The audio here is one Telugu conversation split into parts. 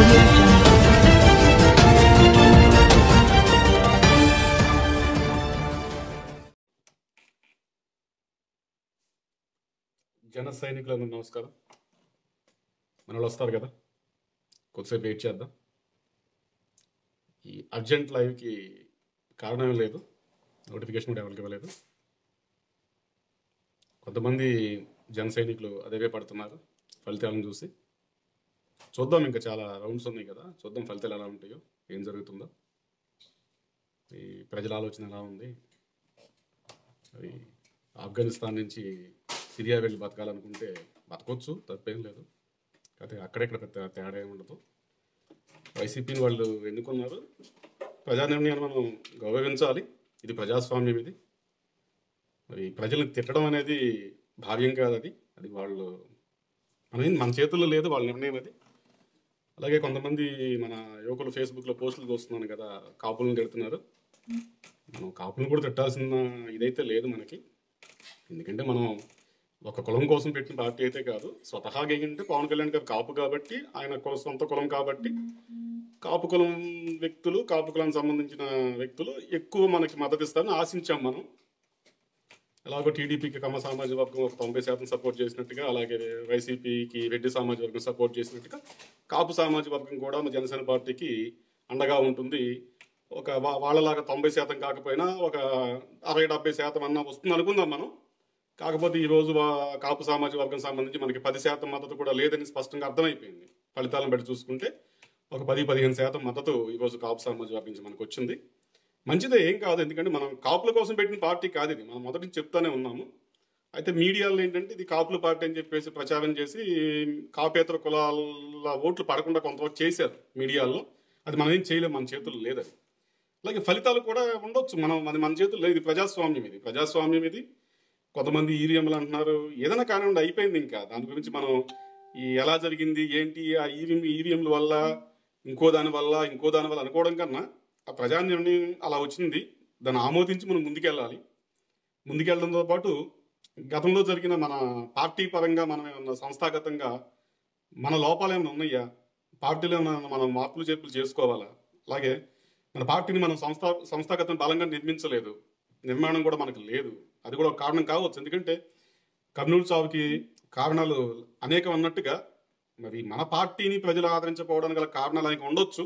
audio jungle. జన సైనికులందరూ నమస్కారం మన వాళ్ళు వస్తారు కదా కొద్దిసేపు వెయిట్ చేద్దాం ఈ అర్జెంట్ లైవ్కి కారణం ఏం లేదు నోటిఫికేషన్ కూడా ఎవరికి ఇవ్వలేదు కొంతమంది జన సైనికులు అదేవే పడుతున్నారు ఫలితాలను చూసి చూద్దాం ఇంకా చాలా రౌండ్స్ ఉన్నాయి కదా చూద్దాం ఫలితాలు ఎలా ఉంటాయో ఏం జరుగుతుందో ఈ ప్రజల ఆలోచన ఎలా ఉంది అది ఆఫ్ఘనిస్తాన్ నుంచి సిరియా వెళ్ళి బతకాలనుకుంటే బతకొచ్చు తప్పేం లేదు అయితే అక్కడెక్కడ పెద్ద తేడా ఏమి ఉండదు వైసీపీని వాళ్ళు ఎన్నుకున్నారు ప్రజా నిర్ణయాన్ని మనం గౌరవించాలి ఇది ప్రజాస్వామ్యం ఇది మరి ప్రజల్ని తిట్టడం అనేది భావ్యం కాదు అది అది వాళ్ళు మన మన చేతుల్లో లేదు వాళ్ళ నిర్ణయం అది అలాగే కొంతమంది మన యువకులు ఫేస్బుక్లో పోస్టులు చూస్తున్నాను కదా కాపులను తిడుతున్నారు మనం కాపులను కూడా తిట్టాల్సిన ఇదైతే లేదు మనకి ఎందుకంటే మనం ఒక కులం కోసం పెట్టిన పార్టీ అయితే కాదు స్వతహాగా ఏంటంటే పవన్ కళ్యాణ్ గారు కాపు కాబట్టి ఆయన కుల సొంత కులం కాబట్టి కాపు కులం వ్యక్తులు కాపు కులానికి సంబంధించిన వ్యక్తులు ఎక్కువ మనకి మద్దతు ఇస్తారని ఆశించాం మనం ఎలాగో టీడీపీకి కమ్మ సామాజిక వర్గం ఒక తొంభై శాతం సపోర్ట్ చేసినట్టుగా అలాగే వైసీపీకి రెడ్డి సామాజిక వర్గం సపోర్ట్ చేసినట్టుగా కాపు సామాజిక వర్గం కూడా మన జనసేన పార్టీకి అండగా ఉంటుంది ఒక వా- వాళ్ళలాగా తొంభై శాతం కాకపోయినా ఒక అరవై డెబ్బై శాతం అన్న వస్తుంది అనుకుందాం మనం కాకపోతే ఈ రోజు వా- కాపు సామాజిక వర్గం సంబంధించి మనకి పది శాతం మద్దతు కూడా లేదని స్పష్టంగా అర్థమైపోయింది ఫలితాలను బట్టి చూసుకుంటే ఒక పది పదిహేను శాతం మద్దతు ఈ రోజు కాపు సామాజిక వర్గం నుంచి మనకు వచ్చింది మంచిదే ఏం కాదు ఎందుకంటే మనం కాపుల కోసం పెట్టిన పార్టీ కాదు ఇది మనం మొదటి నుంచి చెప్తానే ఉన్నాము అయితే మీడియాలో ఏంటంటే ఇది కాపుల పార్టీ అని చెప్పేసి ప్రచారం చేసి కాపేతర కులాల ఓట్లు పడకుండా కొంతవరకు చేశారు మీడియాలో అది మనం ఏం చేయలేము మన చేతుల్లో లేదు అది అలాగే ఫలితాలు కూడా ఉండొచ్చు మనం అది మన చేతుల్లో లేదు ఇది ప్రజాస్వామ్యం ఇది ప్రజాస్వామ్యం ఇది కొంతమంది ఈవీఎంలు అంటున్నారు ఏదైనా కానివ్వండి అయిపోయింది ఇంకా దాని గురించి మనం ఈ ఎలా జరిగింది ఏంటి ఆ ఈవీఎం ఈవీఎంల వల్ల ఇంకో దాని వల్ల ఇంకో దాని వల్ల అనుకోవడం కన్నా ఆ ప్రజా నిర్ణయం అలా వచ్చింది దాన్ని ఆమోదించి మనం ముందుకెళ్ళాలి ముందుకెళ్ళడంతో పాటు గతంలో జరిగిన మన పార్టీ పరంగా మనం ఏమన్నా సంస్థాగతంగా మన లోపాలు ఏమైనా ఉన్నాయా పార్టీలో ఏమైనా మనం మార్పులు చేర్పులు చేసుకోవాలా అలాగే మన పార్టీని మనం సంస్థా సంస్థాగతం బలంగా నిర్మించలేదు నిర్మాణం కూడా మనకు లేదు అది కూడా ఒక కారణం కావచ్చు ఎందుకంటే కర్నూలు చావుకి కారణాలు అనేకం అన్నట్టుగా మరి మన పార్టీని ప్రజలు ఆదరించకపోవడానికి గల కారణాలు అనేక ఉండొచ్చు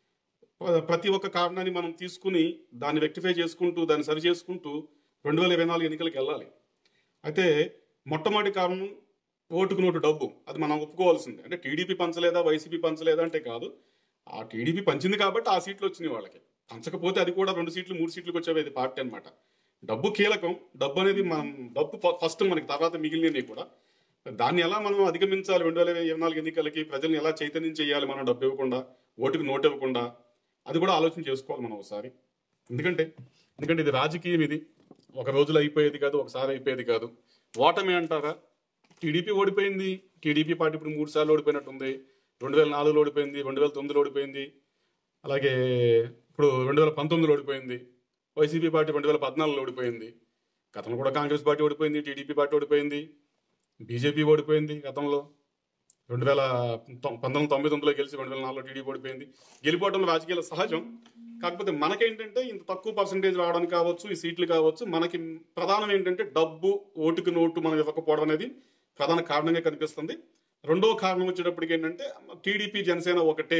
ప్ర- ప్రతి ఒక్క కారణాన్ని మనం తీసుకుని దాన్ని రెక్టిఫై చేసుకుంటూ దాన్ని సరి చేసుకుంటూ రెండు వేల ఇరవై నాలుగు ఎన్నికలకు వెళ్ళాలి అయితే మొట్టమొదటి కారణం ఓటుకు నోటు డబ్బు అది మనం ఒప్పుకోవాల్సిందే అంటే టీడీపీ పంచలేదా వైసీపీ పంచలేదా అంటే కాదు ఆ టీడీపీ పంచింది కాబట్టి ఆ సీట్లు వచ్చినాయి వాళ్ళకి పంచకపోతే అది కూడా రెండు సీట్లు మూడు సీట్లకు వచ్చేది పార్టీ అన్నమాట డబ్బు కీలకం డబ్బు అనేది మనం డబ్బు ఫ- ఫస్ట్ మనకి తర్వాత మిగిలినవి కూడా దాన్ని ఎలా మనం అధిగమించాలి రెండు వేల ఇరవై నాలుగు ఎన్నికలకి ప్రజల్ని ఎలా చైతన్యం చేయాలి మనం డబ్బు ఇవ్వకుండా ఓటుకు నోటు ఇవ్వకుండా అది కూడా ఆలోచన చేసుకోవాలి మనం ఒకసారి ఎందుకంటే ఎందుకంటే ఇది రాజకీయం ఇది ఒక రోజులో అయిపోయేది కాదు ఒకసారి అయిపోయేది కాదు ఓటమి అంటారా టీడీపీ ఓడిపోయింది టీడీపీ పార్టీ ఇప్పుడు మూడు సార్లు ఓడిపోయినట్టుంది రెండు వేల నాలుగులో ఓడిపోయింది రెండు వేల తొమ్మిదిలో ఓడిపోయింది అలాగే ఇప్పుడు రెండు వేల పంతొమ్మిదిలో ఓడిపోయింది వైసీపీ పార్టీ రెండు వేల పద్నాలుగులో ఓడిపోయింది గతంలో కూడా కాంగ్రెస్ పార్టీ ఓడిపోయింది టీడీపీ పార్టీ ఓడిపోయింది బీజేపీ ఓడిపోయింది గతంలో రెండు వేల తొం- పంతొమ్మిది తొంభై తొమ్మిదిలో గెలిచి రెండు వేల నాలుగులో టీడీపీ ఓడిపోయింది గెలిపోవడం రాజకీయాల సహజం కాకపోతే మనకేంటంటే ఇంత తక్కువ పర్సంటేజ్ రావడానికి కావచ్చు ఈ సీట్లు కావచ్చు మనకి ప్రధానం ఏంటంటే డబ్బు ఓటుకు నోటు మనం ఇవ్వకపోవడం అనేది ప్రధాన కారణంగా కనిపిస్తుంది రెండో కారణం వచ్చేటప్పటికి ఏంటంటే టీడీపీ జనసేన ఒకటే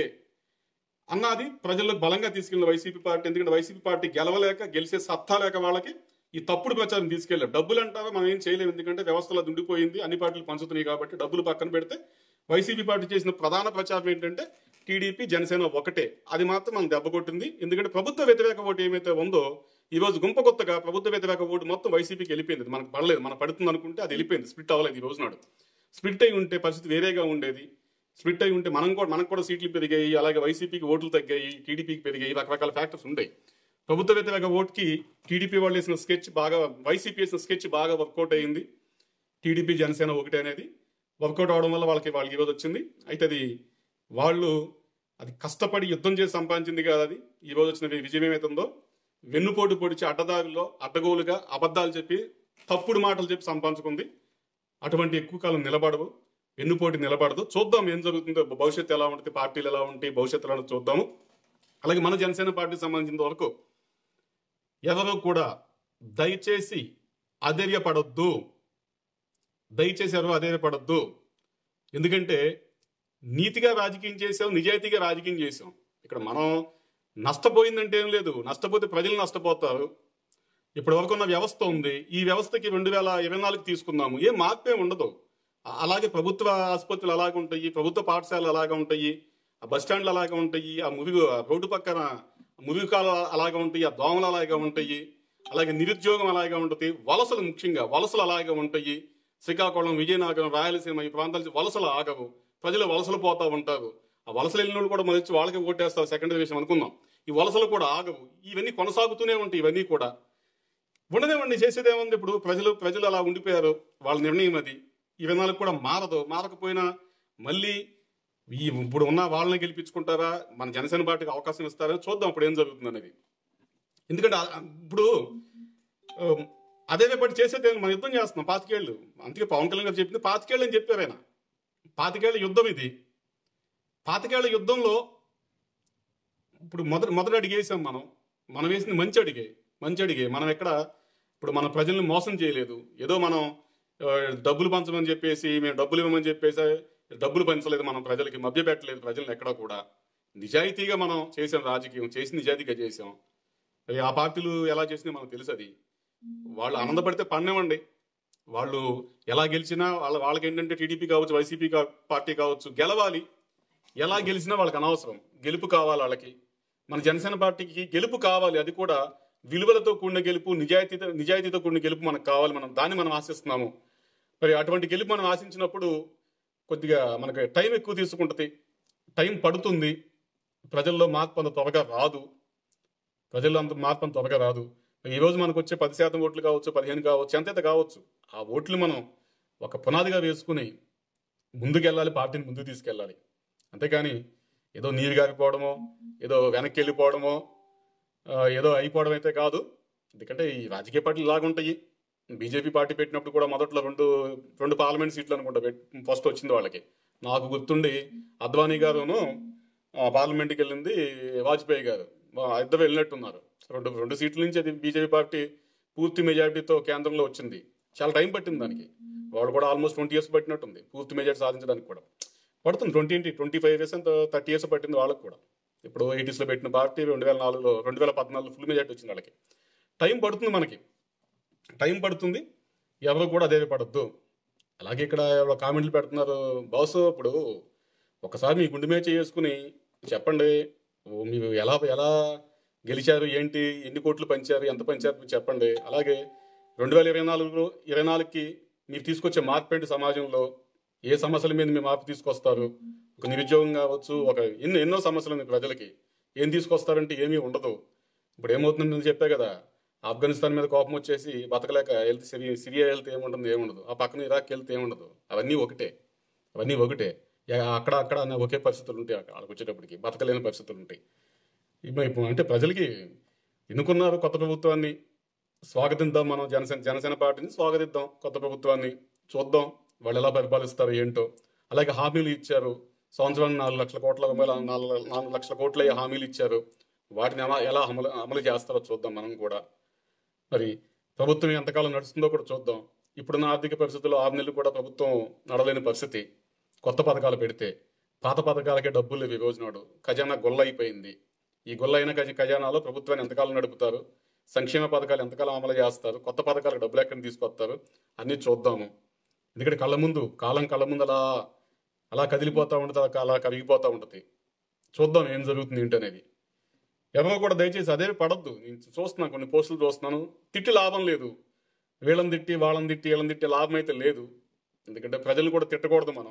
అన్నది ప్రజలకు బలంగా తీసుకెళ్ళిన వైసీపీ పార్టీ ఎందుకంటే వైసీపీ పార్టీ గెలవలేక గెలిచే సత్తా లేక వాళ్ళకి ఈ తప్పుడు ప్రచారం తీసుకెళ్ళారు డబ్బులు అంటారా మనం ఏం చేయలేము ఎందుకంటే వ్యవస్థలో దుండిపోయింది అన్ని పార్టీలు పంచుతున్నాయి కాబట్టి డబ్బులు పక్కన పెడితే వైసీపీ పార్టీ చేసిన ప్రధాన ప్రచారం ఏంటంటే టీడీపీ జనసేన ఒకటే అది మాత్రం మనం దెబ్బ కొట్టింది ఎందుకంటే ప్రభుత్వ వ్యతిరేక ఓటు ఏమైతే ఉందో ఈ రోజు గుంప కొత్తగా ప్రభుత్వ వ్యతిరేక ఓటు మొత్తం వైసీపీకి వెళ్ళిపోయింది అది మనకు పడలేదు మన పడుతుంది అనుకుంటే అది వెళ్ళిపోయింది స్ప్లిట్ అవ్వలేదు ఈ రోజు నాడు స్ప్లిట్ అయి ఉంటే పరిస్థితి వేరేగా ఉండేది స్ప్లిట్ అయి ఉంటే మనం కూడా మనకు కూడా సీట్లు పెరిగాయి అలాగే వైసీపీకి ఓట్లు తగ్గాయి టీడీపీకి పెరిగాయి రకరకాల ఫ్యాక్టర్స్ ఉండేవి ప్రభుత్వ వ్యతిరేక ఓటుకి టీడీపీ వాళ్ళు వేసిన స్కెచ్ బాగా వైసీపీ వేసిన స్కెచ్ బాగా వర్కౌట్ అయ్యింది టీడీపీ జనసేన ఒకటే అనేది వర్కౌట్ అవడం వల్ల వాళ్ళకి వాళ్ళకి ఈరోజు వచ్చింది అయితే అది వాళ్ళు అది కష్టపడి యుద్ధం చేసి సంపాదించింది కాదు అది ఈ రోజు వచ్చిన వి- విజయం ఏమైతుందో వెన్నుపోటు పొడిచి అడ్డదారుల్లో అడ్డగోలుగా అబద్ధాలు చెప్పి తప్పుడు మాటలు చెప్పి సంపాదించుకుంది అటువంటి ఎక్కువ కాలం నిలబడవు ఎన్నుపోటీ నిలబడదు చూద్దాం ఏం జరుగుతుందో భవిష్యత్తు ఎలా ఉంటుంది పార్టీలు ఎలా ఉంటాయి భవిష్యత్తు ఎలా ఉంటుందో చూద్దాము అలాగే మన జనసేన పార్టీకి సంబంధించిన వరకు ఎవరు కూడా దయచేసి అధైర్యపడొద్దు దయచేసి ఎవరు అధైర్యపడొద్దు ఎందుకంటే నీతిగా రాజకీయం చేసాం నిజాయితీగా రాజకీయం చేసాం ఇక్కడ మనం నష్టపోయిందంటే ఏం లేదు నష్టపోతే ప్రజలు నష్టపోతారు ఇప్పటి వరకు ఉన్న వ్యవస్థ ఉంది ఈ వ్యవస్థకి రెండు వేల ఇరవై నాలుగు తీసుకున్నాము ఏం మార్పే ఉండదు ఆ- అలాగే ప్రభుత్వ ఆసుపత్రులు అలాగే ఉంటాయి ప్రభుత్వ పాఠశాలలు అలాగే ఉంటాయి ఆ బస్ స్టాండ్లు అలాగే ఉంటాయి ఆ మురుగు ఆ రోడ్డు పక్కన మురుగుకాలు అలాగే ఉంటాయి ఆ దోమలు అలాగే ఉంటాయి అలాగే నిరుద్యోగం అలాగే ఉంటుంది వలసలు ముఖ్యంగా వలసలు అలాగే ఉంటాయి శ్రీకాకుళం విజయనగరం రాయలసీమ ఈ ప్రాంతాల వలసలు ఆగవు ప్రజలు వలసలు పోతా ఉంటారు ఆ వలసలు వెళ్ళిన వాళ్ళు కూడా మన వచ్చి వాళ్ళకి ఓటేస్తారు సెకండరీ విషయం అనుకుందాం ఈ వలసలు కూడా ఆగవు ఇవన్నీ కొనసాగుతూనే ఉంటాయి ఇవన్నీ కూడా ఉండదేమండి చేసేది ఏముంది ఇప్పుడు ప్రజలు ప్రజలు అలా ఉండిపోయారు వాళ్ళ నిర్ణయం అది ఈ విధానాలకు కూడా మారదు మారకపోయినా మళ్ళీ ఈ ఇప్పుడు ఉన్న వాళ్ళని గెలిపించుకుంటారా మన జనసేన పార్టీకి అవకాశం ఇస్తారా చూద్దాం ఇప్పుడు ఏం జరుగుతుంది అనేది ఎందుకంటే ఆ- ఇప్పుడు ఆ, అదే పట్టి చేసేది ఏం? మనం యుద్ధం చేస్తున్నాం పాతికేళ్ళు అందుకే పవన్ కళ్యాణ్ గారు చెప్పింది పాతికేళ్ళు అని చెప్పారు ఆయన పాతికేళ్ల యుద్ధం ఇది పాతికేళ్ల యుద్ధంలో ఇప్పుడు మొదటి మొదటి అడిగి వేసాం మనం మనం వేసింది మంచి అడిగే మంచి అడిగే మనం ఎక్కడ ఇప్పుడు మన ప్రజల్ని మోసం చేయలేదు ఏదో మనం ఆ, డబ్బులు పంచమని చెప్పేసి మేము డబ్బులు ఇవ్వమని చెప్పేసి డబ్బులు పంచలేదు మనం ప్రజలకి మభ్య పెట్టలేదు ప్రజల్ని ఎక్కడా కూడా నిజాయితీగా మనం చేసాం రాజకీయం చేసి నిజాయితీగా చేసాం మరి ఆ పార్టీలు ఎలా చేసినా మనకు తెలుసు అది వాళ్ళు ఆనందపడితే పన్నివ్వండి వాళ్ళు ఎలా గెలిచినా వాళ్ళ వాళ్ళకి ఏంటంటే టీడీపీ కావచ్చు వైసీపీ కా- పార్టీ కావచ్చు గెలవాలి ఎలా గెలిచినా వాళ్ళకి అనవసరం గెలుపు కావాలి వాళ్ళకి మన జనసేన పార్టీకి గెలుపు కావాలి అది కూడా విలువలతో కూడిన గెలుపు నిజాయితీతో నిజాయితీతో కూడిన గెలుపు మనకు కావాలి మనం దాన్ని మనం ఆశిస్తున్నాము మరి అటువంటి గెలుపు మనం ఆశించినప్పుడు కొద్దిగా మనకి టైం ఎక్కువ తీసుకుంటుంది టైం పడుతుంది ప్రజల్లో మార్పు అంత త్వరగా రాదు ప్రజల్లో అంత మార్పు అంత త్వరగా రాదు ఈ రోజు మనకు వచ్చే పది శాతం ఓట్లు కావచ్చు పదిహేను కావచ్చు ఎంతైతే కావచ్చు ఆ ఓట్లు మనం ఒక పునాదిగా వేసుకుని ముందుకెళ్ళాలి పార్టీని ముందుకు తీసుకెళ్ళాలి అంతేకాని ఏదో నీరు గారిపోవడమో ఏదో వెనక్కి వెళ్ళిపోవడమో ఆ, ఏదో అయిపోవడం అయితే కాదు ఎందుకంటే ఈ రాజకీయ పార్టీలు ఇలాగ ఉంటాయి బీజేపీ పార్టీ పెట్టినప్పుడు కూడా మొదట్లో రెండు రెండు పార్లమెంట్ సీట్లు అనుకుంటా ఫస్ట్ వచ్చింది వాళ్ళకి నాకు గుర్తుండి అద్వానీ గారును ఆ, పార్లమెంట్కి వెళ్ళింది వాజ్పేయి గారు వా- ఇద్దరు వెళ్ళినట్టున్నారు రెండు రెండు సీట్ల నుంచి అది బీజేపీ పార్టీ పూర్తి మెజారిటీతో కేంద్రంలో వచ్చింది చాలా టైం పట్టింది దానికి వాళ్ళు కూడా ఆల్మోస్ట్ ట్వంటీ ఇయర్స్ పట్టినట్టుంది పూర్తి మెజారిటీ సాధించడానికి కూడా పడుతుంది ట్వంటీ ట్వంటీ ఫైవ్ ఇయర్స్ అంత థర్టీ ఇయర్స్ పట్టింది వాళ్ళకి కూడా ఇప్పుడు ఎయిటీస్లో పెట్టిన పార్టీ రెండు వేల నాలుగులో రెండు వేల పద్నాలుగులో ఫుల్ మెజారిటీ వచ్చింది వాళ్ళకి టైం పడుతుంది మనకి టైం పడుతుంది ఎవరు కూడా అదే పడద్దు అలాగే ఇక్కడ ఎవరో కామెంట్లు పెడుతున్నారు బాస్ ఇప్పుడు ఒకసారి మీ గుండె మీద చేసుకుని చెప్పండి ఓ మీరు ఎలా ఎలా గెలిచారు ఏంటి ఎన్ని కోట్లు పంచారు ఎంత పంచారు చెప్పండి అలాగే రెండు వేల ఇరవై నాలుగులో ఇరవై నాలుగుకి మీరు తీసుకొచ్చే మార్పు ఏంటి సమాజంలో ఏ సమస్యల మీద మీ మార్పు తీసుకొస్తారు ఒక నిరుద్యోగం కావచ్చు ఒక ఎన్నో ఎన్నో సమస్యలు ఉన్నాయి ప్రజలకి ఏం తీసుకొస్తారంటే ఏమీ ఉండదు ఇప్పుడు ఏమవుతుందని నేను చెప్పా కదా ఆఫ్ఘనిస్తాన్ మీద కోపం వచ్చేసి బతకలేక వెళ్తే సిరియా సిరియా వెళ్తే ఏముంటుంది ఏముండదు ఆ పక్కన ఇరాక్ వెళ్తే ఏముండదు అవన్నీ ఒకటే అవన్నీ ఒకటే యా- అక్కడ అక్కడ అన్న ఒకే పరిస్థితులు ఉంటాయి అక్కడ అక్కడికి వచ్చేటప్పటికి బతకలేని పరిస్థితులు ఉంటాయి ఇప్పుడు ఇప్పుడు అంటే ప్రజలకి ఎన్నుకున్నారు కొత్త ప్రభుత్వాన్ని స్వాగతిద్దాం మనం జనసేన జనసేన పార్టీని స్వాగతిద్దాం కొత్త ప్రభుత్వాన్ని చూద్దాం వాళ్ళు ఎలా పరిపాలిస్తారు ఏంటో అలాగే హామీలు ఇచ్చారు సంవత్సరానికి నాలుగు లక్షల కోట్ల రూపాయలు నాలుగు నాలుగు లక్షల కోట్ల హామీలు ఇచ్చారు వాటిని ఎలా ఎలా అమలు అమలు చేస్తారో చూద్దాం మనం కూడా మరి ప్రభుత్వం ఎంతకాలం నడుస్తుందో కూడా చూద్దాం ఇప్పుడున్న ఆర్థిక పరిస్థితుల్లో ఆరు నెలలు కూడా ప్రభుత్వం నడలేని పరిస్థితి కొత్త పథకాలు పెడితే పాత పథకాలకే డబ్బులు లేవు ఈ రోజు నాడు ఖజానా గొల్ల అయిపోయింది ఈ గొల్ల అయిన ఖజ ఖజానాలో ప్రభుత్వాన్ని ఎంతకాలం నడుపుతారు సంక్షేమ పథకాలు ఎంతకాలం అమలు చేస్తారు కొత్త పథకాలకు డబ్బులు ఎక్కడ తీసుకొస్తారు అన్నీ చూద్దాము ఎందుకంటే కళ్ళ ముందు కాలం కళ్ళ ముందు అలా అలా కదిలిపోతూ ఉంటుంది అలా కరిగిపోతూ ఉంటుంది చూద్దాం ఏం జరుగుతుంది ఏంటనేది ఎవరో కూడా దయచేసి అదే పడద్దు నేను చూస్తున్నాను కొన్ని పోస్టులు చూస్తున్నాను తిట్టి లాభం లేదు వీళ్ళని తిట్టి వాళ్ళని తిట్టి వీళ్ళని తిట్టి లాభం అయితే లేదు ఎందుకంటే ప్రజలు కూడా తిట్టకూడదు మనం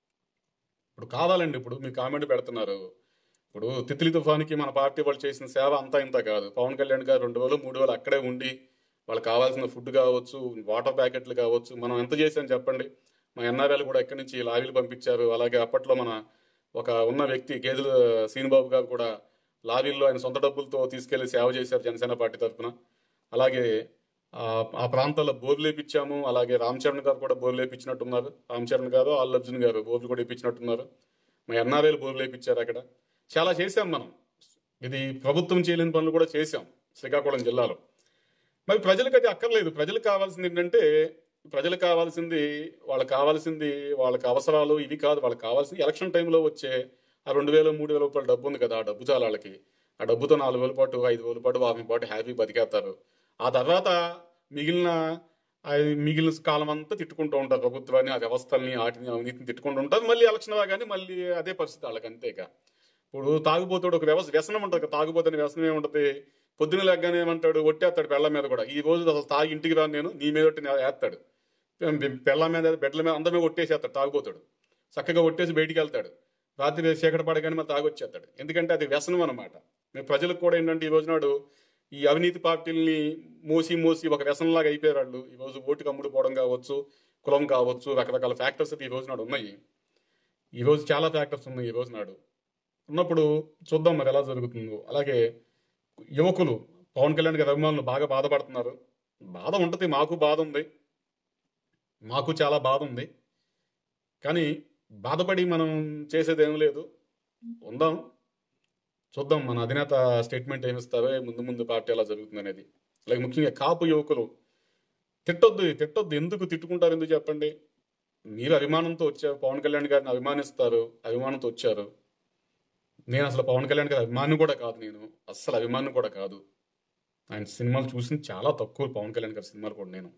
ఇప్పుడు కావాలండి ఇప్పుడు మీ కామెంట్ పెడుతున్నారు ఇప్పుడు తిత్లీ తుఫానికి మన పార్టీ వాళ్ళు చేసిన సేవ అంతా ఇంత కాదు పవన్ కళ్యాణ్ గారు రెండు వేలు మూడు వేలు అక్కడే ఉండి వాళ్ళకి కావాల్సిన ఫుడ్ కావచ్చు వాటర్ ప్యాకెట్లు కావచ్చు మనం ఎంత చేసాం చెప్పండి మా ఎన్ఆర్ఎల్ కూడా ఎక్కడి నుంచి లారీలు పంపించారు అలాగే అప్పట్లో మన ఒక ఉన్న వ్యక్తి గేదెల శ్రీనిబాబు గారు కూడా లారీల్లో ఆయన సొంత డబ్బులతో తీసుకెళ్లి సేవ చేశారు జనసేన పార్టీ తరఫున అలాగే ఆ- ఆ ప్రాంతాల్లో బోర్లు వేపించాము అలాగే రామ్ చరణ్ గారు కూడా బోర్లు వేపించినట్టున్నారు రామ్ చరణ్ గారు అల్లు అర్జున్ గారు బోర్లు కూడా వేపించినట్టున్నారు మా ఎన్ఆర్ఐలు బోర్లు వేపించారు అక్కడ చాలా చేశాం మనం ఇది ప్రభుత్వం చేయలేని పనులు కూడా చేశాం శ్రీకాకుళం జిల్లాలో మరి ప్రజలకు అది అక్కర్లేదు ప్రజలకు కావాల్సింది ఏంటంటే ప్రజలకు కావాల్సింది వాళ్ళకి కావాల్సింది వాళ్ళకి అవసరాలు ఇవి కాదు వాళ్ళకి కావాల్సింది ఎలక్షన్ టైంలో వచ్చే ఆ రెండు వేల మూడు వేల రూపాయల డబ్బు ఉంది కదా ఆ డబ్బు చాలా వాళ్ళకి ఆ డబ్బుతో నాలుగు వేల పాటు ఐదు వేల పాటు వారం పాటు హ్యాపీ బతికేస్తారు ఆ తర్వాత మిగిలిన ఆ మిగిలిన కాలం అంతా తిట్టుకుంటూ ఉంటారు ప్రభుత్వాన్ని ఆ వ్యవస్థల్ని వాటిని అవినీతిని తిట్టుకుంటూ ఉంటారు మళ్ళీ ఎలక్షన్ రాగానే మళ్ళీ అదే పరిస్థితి వాళ్ళకి అంతేక ఇప్పుడు తాగుబోతాడు ఒక వ్యవస్థ వ్యసనం ఉంటుంది కదా తాగుబోతున్న వ్యసనం ఏముంటది పొద్దున లెగ్గానే ఏమంటాడు ఒట్టేస్తాడు పెళ్ళ మీద కూడా ఈ రోజు అసలు తాగి ఇంటికి రాను నేను నీ మీద ఒట్టి వేస్తాడు పెళ్ళ మీద బెడ్ల మీద అందరి మీద ఒట్టేసేస్తాడు తాగుపోతాడు చక్కగా ఒట్టేసి బయటికి వెళ్తాడు రాత్రి చీకటి పడగానే మరి తాగొచ్చేస్తాడు ఎందుకంటే అది వ్యసనం అనమాట మేము ప్రజలకు కూడా ఏంటంటే ఈ రోజు నాడు ఈ అవినీతి పార్టీల్ని మోసి మోసి ఒక వ్యసనంలాగా అయిపోయారు వాళ్ళు ఈ రోజు ఓటుకు అమ్ముడు పోవడం కావచ్చు కులం కావచ్చు రకరకాల ఫ్యాక్టర్స్ అయితే ఈ రోజు నాడు ఉన్నాయి ఈ రోజు చాలా ఫ్యాక్టర్స్ ఉన్నాయి ఈ రోజు నాడు ఉన్నప్పుడు చూద్దాం మరి ఎలా జరుగుతుందో అలాగే యువకులు పవన్ కళ్యాణ్ గారి అభిమానులు బాగా బాధపడుతున్నారు బాధ ఉంటుంది మాకు బాధ ఉంది మాకు చాలా బాధ ఉంది కానీ బాధపడి మనం చేసేది ఏం లేదు ఉందాం చూద్దాం మన అధినేత స్టేట్మెంట్ ఏమిస్తారో ముందు ముందు పార్టీ ఎలా జరుగుతుంది అనేది అలాగే ముఖ్యంగా కాపు యువకులు తిట్టొద్దు తిట్టొద్దు ఎందుకు తిట్టుకుంటారు ఎందుకు చెప్పండి మీరు అభిమానంతో వచ్చారు పవన్ కళ్యాణ్ గారిని అభిమానిస్తారు అభిమానంతో వచ్చారు నేను అసలు పవన్ కళ్యాణ్ గారి అభిమాని కూడా కాదు నేను అస్సలు అభిమాని కూడా కాదు ఆయన సినిమాలు చూసింది చాలా తక్కువ పవన్ కళ్యాణ్ గారి సినిమాలు కూడా నేను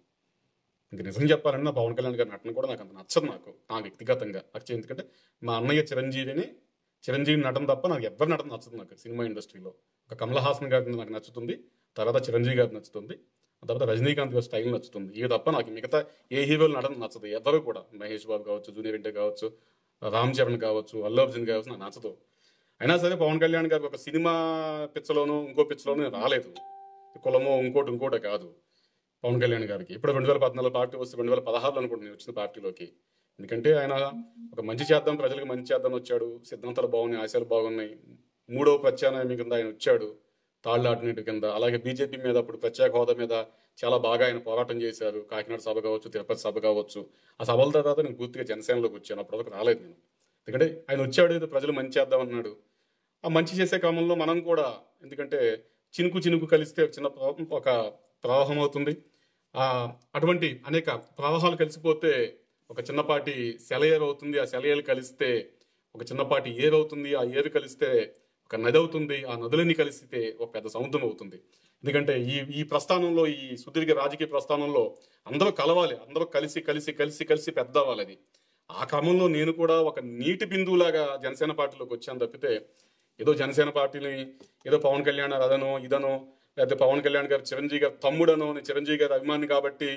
ఇంక నిజం చెప్పాలంటే నా పవన్ కళ్యాణ్ గారి నటన కూడా నాకు అంత నచ్చదు నాకు నా వ్యక్తిగతంగా నాకు ఎందుకంటే మా అన్నయ్య చిరంజీవిని చిరంజీవి నటన తప్ప నాకు ఎవరి నటన నచ్చదు నాకు సినిమా ఇండస్ట్రీలో ఒక కమల్ హాసన్ గారిని నాకు నచ్చుతుంది తర్వాత చిరంజీవి గారికి నచ్చుతుంది ఆ తర్వాత రజనీకాంత్ గారి స్టైల్ నచ్చుతుంది ఇవి తప్ప నాకు మిగతా ఏ హీరోలు నటన నచ్చదు ఎవరు కూడా మహేష్ బాబు కావచ్చు జూనియర్ ఎన్టీ కావచ్చు రామ్ చరణ్ కావచ్చు అల్లు అర్జున్ కావచ్చు నాకు నచ్చదు అయినా సరే పవన్ కళ్యాణ్ గారికి ఒక సినిమా పిచ్చలోనూ ఇంకో పిచ్చలోనూ నేను రాలేదు కులమో ఇంకోటి ఇంకోటి కాదు పవన్ కళ్యాణ్ గారికి ఇప్పుడు రెండు వేల పద్నాలుగు పార్టీ వస్తే రెండు వేల పదహారులో అనుకుంటున్నాను నేను వచ్చిన పార్టీలోకి ఎందుకంటే ఆయన ఒక మంచి చేద్దాం ప్రజలకు మంచి చేద్దాం వచ్చాడు సిద్ధాంతాలు బాగున్నాయి ఆశయాలు బాగున్నాయి మూడవ ప్రత్యామ్నాయం కింద ఆయన వచ్చాడు తాళ్ళు ఆడినట్టు కింద అలాగే బీజేపీ మీద అప్పుడు ప్రత్యేక హోదా మీద చాలా బాగా ఆయన పోరాటం చేశారు కాకినాడ సభ కావచ్చు తిరుపతి సభ కావచ్చు ఆ సభల తర్వాత నేను పూర్తిగా జనసేనలోకి వచ్చాను అప్పటివరకు రాలేదు నేను ఎందుకంటే ఆయన వచ్చాడు ఏదో ప్రజలు మంచి చేద్దాం అన్నాడు ఆ మంచి చేసే క్రమంలో మనం కూడా ఎందుకంటే చినుకు చినుకు కలిస్తే ఒక చిన్న ప్రవాహం ఒక ప్రవాహం అవుతుంది ఆ అటువంటి అనేక ప్రవాహాలు కలిసిపోతే ఒక చిన్నపాటి సెలయేరు అవుతుంది ఆ సెలయేరు కలిస్తే ఒక చిన్నపాటి ఏరు అవుతుంది ఆ ఏరు కలిస్తే ఒక నది అవుతుంది ఆ నదులన్నీ కలిస్తే ఒక పెద్ద సముద్రం అవుతుంది ఎందుకంటే ఈ ఈ ప్రస్థానంలో ఈ సుదీర్ఘ రాజకీయ ప్రస్థానంలో అందరూ కలవాలి అందరూ కలిసి కలిసి కలిసి కలిసి పెద్ద అవ్వాలి అది ఆ క్రమంలో నేను కూడా ఒక నీటి బిందువులాగా జనసేన పార్టీలోకి వచ్చాను తప్పితే ఏదో జనసేన పార్టీని ఏదో పవన్ కళ్యాణ్ అదనో ఇదనో లేకపోతే పవన్ కళ్యాణ్ గారు చిరంజీవి గారు తమ్ముడనో నేను చిరంజీవి గారి అభిమాని కాబట్టి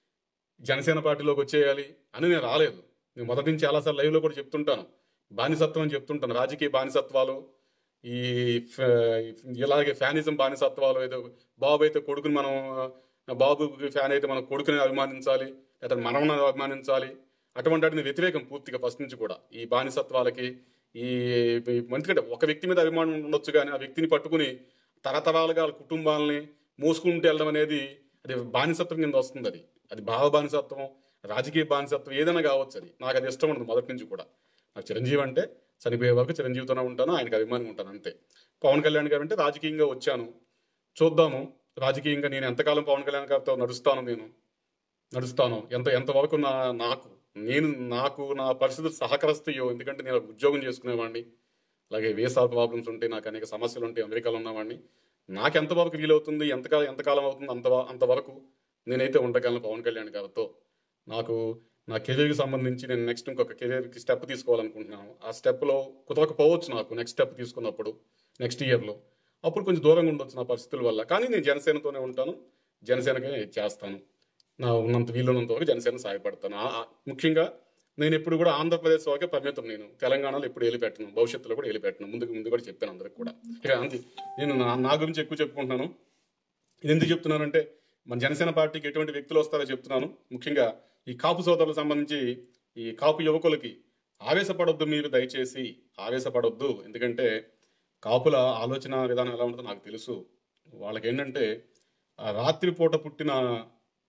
జనసేన పార్టీలోకి వచ్చేయాలి అని నేను రాలేదు నేను మొదటి నుంచి చాలాసార్లు లైవ్లో కూడా చెప్తుంటాను బానిసత్వం అని చెప్తుంటాను రాజకీయ బానిసత్వాలు ఈ ఫ- ఇలాగే ఫ్యానిజం బానిసత్వాలు ఏదో బాబు అయితే కొడుకుని మనం బాబు ఫ్యాన్ అయితే మనం కొడుకుని అభిమానించాలి లేదా మనం అభిమానించాలి అటువంటి వాటిని వ్యతిరేకం పూర్తిగా ఫస్ట్ నుంచి కూడా ఈ బానిసత్వాలకి ఈ ఈ- ఎందుకంటే ఒక వ్యక్తి మీద అభిమానం ఉండొచ్చు కానీ ఆ వ్యక్తిని పట్టుకుని తరతరాలుగా వాళ్ళ కుటుంబాలని మోసుకుంటూ వెళ్ళడం అనేది అది బానిసత్వం కింద వస్తుంది అది అది భావ బానిసత్వం రాజకీయ బానిసత్వం ఏదైనా కావచ్చు అది నాకు అది ఇష్టం ఉండదు మొదటి నుంచి కూడా నాకు చిరంజీవి అంటే చనిపోయే వరకు చిరంజీవితోనే ఉంటాను ఆయనకు అభిమానం ఉంటాను అంతే పవన్ కళ్యాణ్ గారు అంటే రాజకీయంగా వచ్చాను చూద్దాము రాజకీయంగా నేను ఎంతకాలం పవన్ కళ్యాణ్ గారితో నడుస్తాను నేను నడుస్తాను ఎంత ఎంతవరకు నా నాకు నేను నాకు నా పరిస్థితులు సహకరిస్తాయో ఎందుకంటే నేను ఉద్యోగం చేసుకునేవాడిని అలాగే వీసా ప్రాబ్లమ్స్ ఉంటాయి నాకు అనేక సమస్యలు ఉంటాయి అమెరికాలో ఉన్నవాడిని నాకు ఎంతవరకు వీలవుతుంది ఎంతకాలం ఎంతకాలం అవుతుంది అంత అంతవరకు నేనైతే ఉండగలను పవన్ కళ్యాణ్ గారితో నాకు నా కెరీర్కి సంబంధించి నేను నెక్స్ట్ ఇంకొక కెరీర్కి స్టెప్ తీసుకోవాలనుకుంటున్నాను ఆ స్టెప్లో కుదరకపోవచ్చు నాకు నెక్స్ట్ స్టెప్ తీసుకున్నప్పుడు నెక్స్ట్ ఇయర్లో అప్పుడు కొంచెం దూరంగా ఉండొచ్చు నా పరిస్థితుల వల్ల కానీ నేను జనసేనతోనే ఉంటాను జనసేనకే చేస్తాను నా ఉన్నంత వీలున్నంత వరకు జనసేన సహాయపడతాను ఆ- ఆ- ముఖ్యంగా నేను ఎప్పుడు కూడా ఆంధ్రప్రదేశ్ వరకే పరిమితం నేను తెలంగాణలో ఎప్పుడు వెళ్ళిపెట్టను భవిష్యత్తులో కూడా వెళ్ళిపెట్టను ముందుకు ముందు కూడా చెప్పాను అందరికి కూడా ఇక అంతే నేను నా నా గురించి ఎక్కువ చెప్పుకుంటున్నాను ఇది ఎందుకు చెప్తున్నానంటే మన జనసేన పార్టీకి ఎటువంటి వ్యక్తులు వస్తారో చెప్తున్నాను ముఖ్యంగా ఈ కాపు సోదరులకు సంబంధించి ఈ కాపు యువకులకి ఆవేశపడొద్దు మీరు దయచేసి ఆవేశపడొద్దు ఎందుకంటే కాపుల ఆలోచన విధానం ఎలా ఉంటుందో నాకు తెలుసు వాళ్ళకి ఏంటంటే ఆ రాత్రిపూట పుట్టిన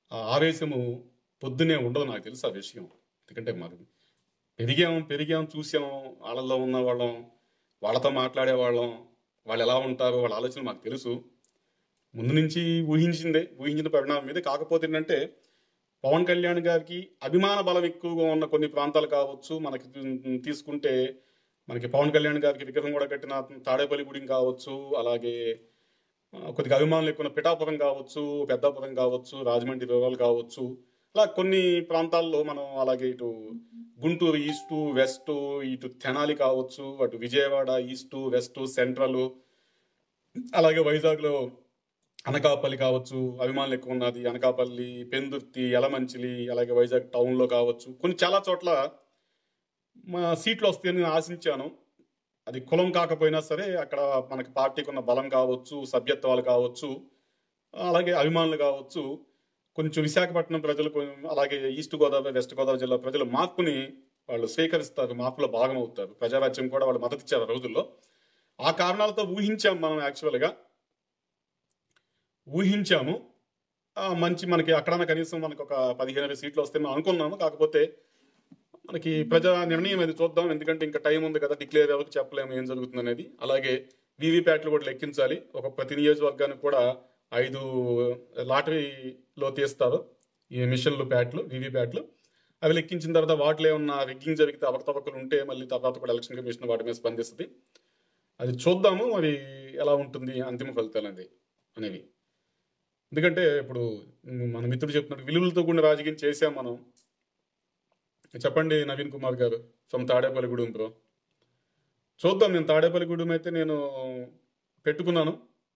ఆ ఆవేశము పొద్దునే ఉండదు నాకు తెలుసు ఆ విషయం ఎందుకంటే మాకు పెరిగాం పెరిగాం చూసాం వాళ్ళల్లో ఉన్న వాళ్ళం వాళ్ళతో మాట్లాడే వాళ్ళం వాళ్ళు ఎలా ఉంటారో వాళ్ళ ఆలోచన మాకు తెలుసు ముందు నుంచి ఊహించిందే ఊహించిన పరిణామం మీద కాకపోతే ఏంటంటే పవన్ కళ్యాణ్ గారికి అభిమాన బలం ఎక్కువగా ఉన్న కొన్ని ప్రాంతాలు కావచ్చు మనకి తీ- తీసుకుంటే మనకి పవన్ కళ్యాణ్ గారికి విగ్రహం కూడా కట్టిన తాడేపల్లి గుడి కావచ్చు అలాగే ఆ, కొద్దిగా అభిమానులు ఎక్కువ ఉన్న పిఠాపురం కావచ్చు పెద్దాపురం కావచ్చు రాజమండ్రి వివరాలు కావచ్చు అలా కొన్ని ప్రాంతాల్లో మనం అలాగే ఇటు గుంటూరు ఈస్ట్ వెస్ట్ ఇటు తెనాలి కావచ్చు అటు విజయవాడ ఈస్ట్ వెస్ట్ సెంట్రల్ అలాగే వైజాగ్లో అనకాపల్లి కావచ్చు అభిమానులు ఎక్కువ ఉన్నది అనకాపల్లి పెందుర్తి యలమంచిలి అలాగే వైజాగ్ టౌన్లో కావచ్చు కొన్ని చాలా చోట్ల మా సీట్లు వస్తాయని నేను ఆశించాను అది కులం కాకపోయినా సరే అక్కడ మనకి పార్టీకి ఉన్న బలం కావచ్చు సభ్యత్వాలు కావచ్చు అలాగే అభిమానులు కావచ్చు కొంచెం విశాఖపట్నం ప్రజలు కొం- అలాగే ఈస్ట్ గోదావరి వెస్ట్ గోదావరి జిల్లా ప్రజలు మార్పుని వాళ్ళు స్వీకరిస్తారు మార్పులో భాగం అవుతారు ప్రజారాజ్యం కూడా వాళ్ళు మద్దతు ఇచ్చారు ఆ రోజుల్లో ఆ కారణాలతో ఊహించాం మనం యాక్చువల్గా ఊహించాము ఆ, మంచి మనకి అక్కడ కనీసం మనకు ఒక పదిహేను ఇరవై సీట్లు వస్తే మనం అనుకున్నాము కాకపోతే మనకి ప్రజా నిర్ణయం అది చూద్దాం ఎందుకంటే ఇంకా టైం ఉంది కదా డిక్లేర్ ఎవరికి చెప్పలేము ఏం జరుగుతుంది అనేది అలాగే వీవీప్యాట్లు కూడా లెక్కించాలి ఒక ప్రతి నియోజకవర్గానికి కూడా ఐదు లాటరీలో తీస్తారు ఈ మిషన్లు ప్యాట్లు వీవీప్యాట్లు అవి లెక్కించిన తర్వాత వాటిలో ఏమన్నా రిగ్గింగ్ జరిగితే అవకతవకలు ఉంటే మళ్ళీ తర్వాత కూడా ఎలక్షన్ కమిషన్ వాటి మీద స్పందిస్తుంది అది చూద్దాము మరి ఎలా ఉంటుంది అంతిమ ఫలితాలు అనేది అనేవి ఎందుకంటే ఇప్పుడు మన మిత్రుడు చెప్తున్నట్టు విలువలతో కూడిన రాజకీయం చేసాం మనం చెప్పండి నవీన్ కుమార్ గారు ఫ్రమ్ తాడేపల్లిగూడెం బ్రో చూద్దాం నేను తాడేపల్లిగూడెం అయితే నేను పెట్టుకున్నాను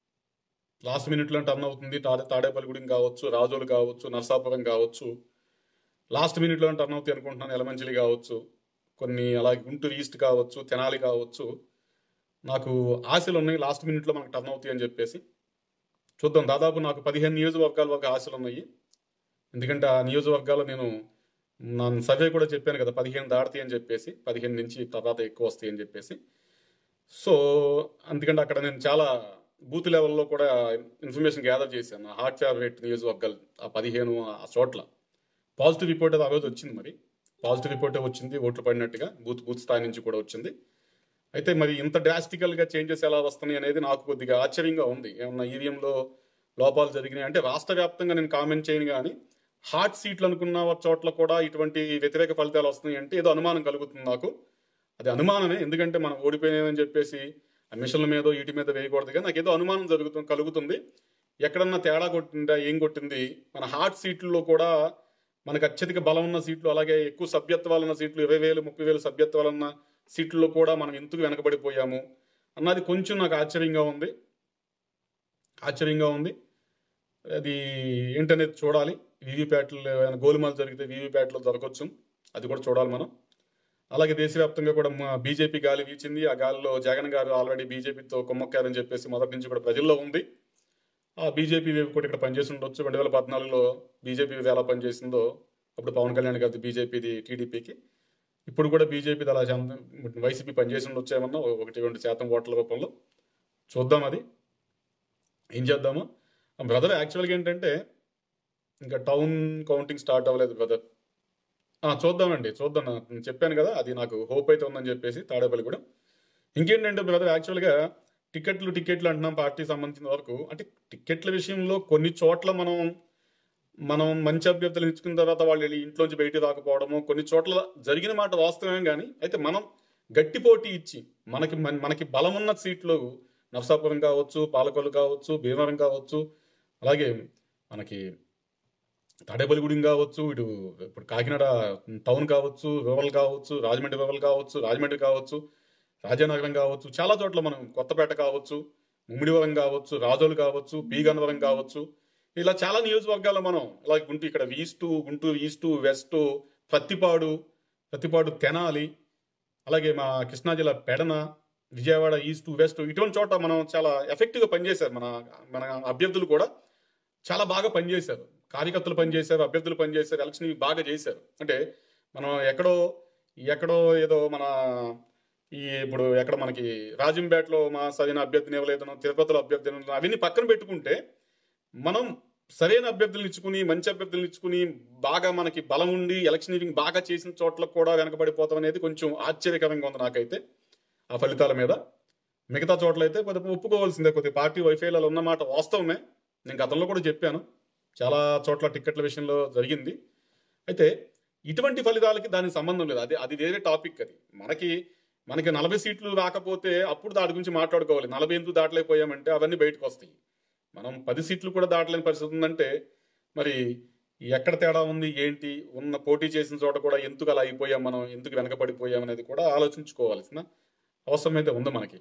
లాస్ట్ మినిట్లో టర్న్ అవుతుంది తాడే తాడేపల్లిగూడెం కావచ్చు రాజోలు కావచ్చు నర్సాపురం కావచ్చు లాస్ట్ మినిట్లో టర్న్ అవుతాయి అనుకుంటున్నాను ఎలమంచిలి కావచ్చు కొన్ని అలాగే గుంటూరు ఈస్ట్ కావచ్చు తెనాలి కావచ్చు నాకు ఆశలు ఉన్నాయి లాస్ట్ మినిట్లో మనకు టర్న్ అవుతాయి అని చెప్పేసి చూద్దాం దాదాపు నాకు పదిహేను నియోజకవర్గాల వరకు ఆశలు ఉన్నాయి ఎందుకంటే ఆ నియోజకవర్గాల్లో నేను నా సర్వే కూడా చెప్పాను కదా పదిహేను దాడతాయి అని చెప్పేసి పదిహేను నుంచి తర్వాత ఎక్కువ వస్తాయి అని చెప్పేసి సో అందుకంటే అక్కడ నేను చాలా బూత్ లెవెల్లో కూడా ఇన్ఫర్మేషన్ గ్యాదర్ చేశాను నా హార్ట్ ఫేవరెట్ నియోజకవర్గాలు ఆ పదిహేను ఆ చోట్ల పాజిటివ్ రిపోర్ట్ అది ఆ రోజు వచ్చింది మరి పాజిటివ్ రిపోర్టే వచ్చింది ఓట్లు పడినట్టుగా బూత్ బూత్ స్థాయి నుంచి కూడా వచ్చింది అయితే మరి ఇంత డ్రాస్టికల్ గా చేంజెస్ ఎలా వస్తున్నాయి అనేది నాకు కొద్దిగా ఆశ్చర్యంగా ఉంది ఏమన్నా ఈవీఎంలో లోపాలు జరిగినాయి అంటే రాష్ట్ర వ్యాప్తంగా నేను కామెంట్ చేయను కానీ హాట్ సీట్లు అనుకున్న చోట్ల కూడా ఇటువంటి వ్యతిరేక ఫలితాలు వస్తున్నాయి అంటే ఏదో అనుమానం కలుగుతుంది నాకు అది అనుమానమే ఎందుకంటే మనం ఓడిపోయామని చెప్పేసి ఆ మిషన్ల మీద వీటి మీద వేయకూడదు కానీ నాకు ఏదో అనుమానం జరుగుతుంది కలుగుతుంది ఎక్కడన్నా తేడా కొట్టిందా ఏం కొట్టింది మన హాట్ సీట్లలో కూడా మనకు అత్యధిక బలం ఉన్న సీట్లు అలాగే ఎక్కువ సభ్యత్వాలు ఉన్న సీట్లు ఇరవై వేలు ముప్పై వేలు సభ్యత్వాలు ఉన్న సీట్లలో కూడా మనం ఎందుకు వెనకబడిపోయాము అన్నది కొంచెం నాకు ఆశ్చర్యంగా ఉంది ఆశ్చర్యంగా ఉంది అది ఏంటనేది చూడాలి వీవీప్యాట్లు ఏమైనా గోలుమాలు జరిగితే వీవీప్యాట్లో దొరకవచ్చు అది కూడా చూడాలి మనం అలాగే దేశవ్యాప్తంగా కూడా మా బీజేపీ గాలి వీచింది ఆ గాలిలో జగన్ గారు ఆల్రెడీ బీజేపీతో కుమ్మక్కారని చెప్పేసి మొదటి నుంచి కూడా ప్రజల్లో ఉంది ఆ బీజేపీ వేవ్ కూడా ఇక్కడ పనిచేసి ఉండొచ్చు రెండు వేల పద్నాలుగులో బీజేపీ వేవ్ ఎలా పనిచేసిందో అప్పుడు పవన్ కళ్యాణ్ గారిది బీజేపీది టీడీపీకి ఇప్పుడు కూడా బీజేపీ అలా చంద- వైసీపీ పనిచేసి ఉండొచ్చు ఏమన్నా ఒకటి రెండు శాతం ఓట్ల రూపంలో చూద్దాం అది ఏం చేద్దాము బ్రదర్ యాక్చువల్గా ఏంటంటే ఇంకా టౌన్ కౌంటింగ్ స్టార్ట్ అవ్వలేదు బ్రదర్ చూద్దామండి చూద్దాం నా- నేను చెప్పాను కదా అది నాకు హోప్ అయితే ఉందని చెప్పేసి తాడేపల్లి కూడా ఇంకేంటంటే బ్రదర్ యాక్చువల్గా టికెట్లు టికెట్లు అంటున్నాం పార్టీ సంబంధించిన వరకు అంటే టికెట్ల విషయంలో కొన్ని చోట్ల మనం మనం మంచి అభ్యర్థులు ఎంచుకున్న తర్వాత వాళ్ళు వెళ్ళి ఇంట్లోంచి బయటికి రాకపోవడము కొన్ని చోట్ల జరిగిన మాట వాస్తవమే కానీ అయితే మనం గట్టి పోటీ ఇచ్చి మనకి మన- మనకి బలం ఉన్న సీట్లు నర్సాపురం కావచ్చు పాలకొల్లు కావచ్చు భీమవరం కావచ్చు అలాగే మనకి తాడేపల్లిగూడెం కావచ్చు ఇటు ఇప్పుడు కాకినాడ టౌన్ కావచ్చు రూరల్ కావచ్చు రాజమండ్రి రూరల్ కావచ్చు రాజమండ్రి కావచ్చు రాజానగరం కావచ్చు చాలా చోట్ల మనం కొత్తపేట కావచ్చు ముమ్మిడివరం కావచ్చు రాజోలు కావచ్చు పీగన్నవరం కావచ్చు ఇలా చాలా నియోజకవర్గాల్లో మనం ఇలా గుంటూరు ఇక్కడ east Guntur east west Prathipadu Prathipadu Tenali అలాగే మా కృష్ణా జిల్లా పెడన విజయవాడ ఈస్ట్ వెస్ట్ ఇటువంటి చోట మనం చాలా ఎఫెక్టివ్గా పనిచేశారు మన మన అభ్యర్థులు కూడా చాలా బాగా పనిచేశారు కార్యకర్తలు పనిచేశారు అభ్యర్థులు పనిచేశారు ఎలక్షన్ ఇవి బాగా చేశారు అంటే మనం ఎక్కడో ఎక్కడో ఏదో మన ఈ ఇప్పుడు ఎక్కడ మనకి రాజంపేటలో మా సరైన అభ్యర్థిని ఇవ్వలేదనో తిరుపతిలో అభ్యర్థిని ఇవ్వలేదనో అవన్నీ పక్కన పెట్టుకుంటే మనం సరైన అభ్యర్థులను ఇచ్చుకుని మంచి అభ్యర్థులను ఇచ్చుకుని బాగా మనకి బలం ఉండి ఎలక్షనీరింగ్ బాగా చేసిన చోట్ల కూడా వెనకబడిపోతాం అనేది కొంచెం ఆశ్చర్యకరంగా ఉంది నాకైతే ఆ ఫలితాల మీద మిగతా చోట్ల అయితే కొద్దిగా ఒప్పుకోవాల్సిందే కొద్దిగా పార్టీ వైఫల్యాలు ఉన్నమాట వాస్తవమే నేను గతంలో కూడా చెప్పాను చాలా చోట్ల టిక్కెట్ల విషయంలో జరిగింది అయితే ఇటువంటి ఫలితాలకి దానికి సంబంధం లేదు అది అది వేరే టాపిక్ అది మనకి మనకి నలభై సీట్లు రాకపోతే అప్పుడు దాని గురించి మాట్లాడుకోవాలి నలభై ఎందుకు దాటలేకపోయామంటే అవన్నీ బయటకు వస్తాయి మనం పది సీట్లు కూడా దాటలేని పరిస్థితి ఉందంటే మరి ఎక్కడ తేడా ఉంది ఏంటి ఉన్న పోటీ చేసిన చోట కూడా ఎందుకు అలా అయిపోయాం మనం ఎందుకు వెనకబడిపోయాం అనేది కూడా ఆలోచించుకోవాల్సిన అవసరం అయితే ఉంది మనకి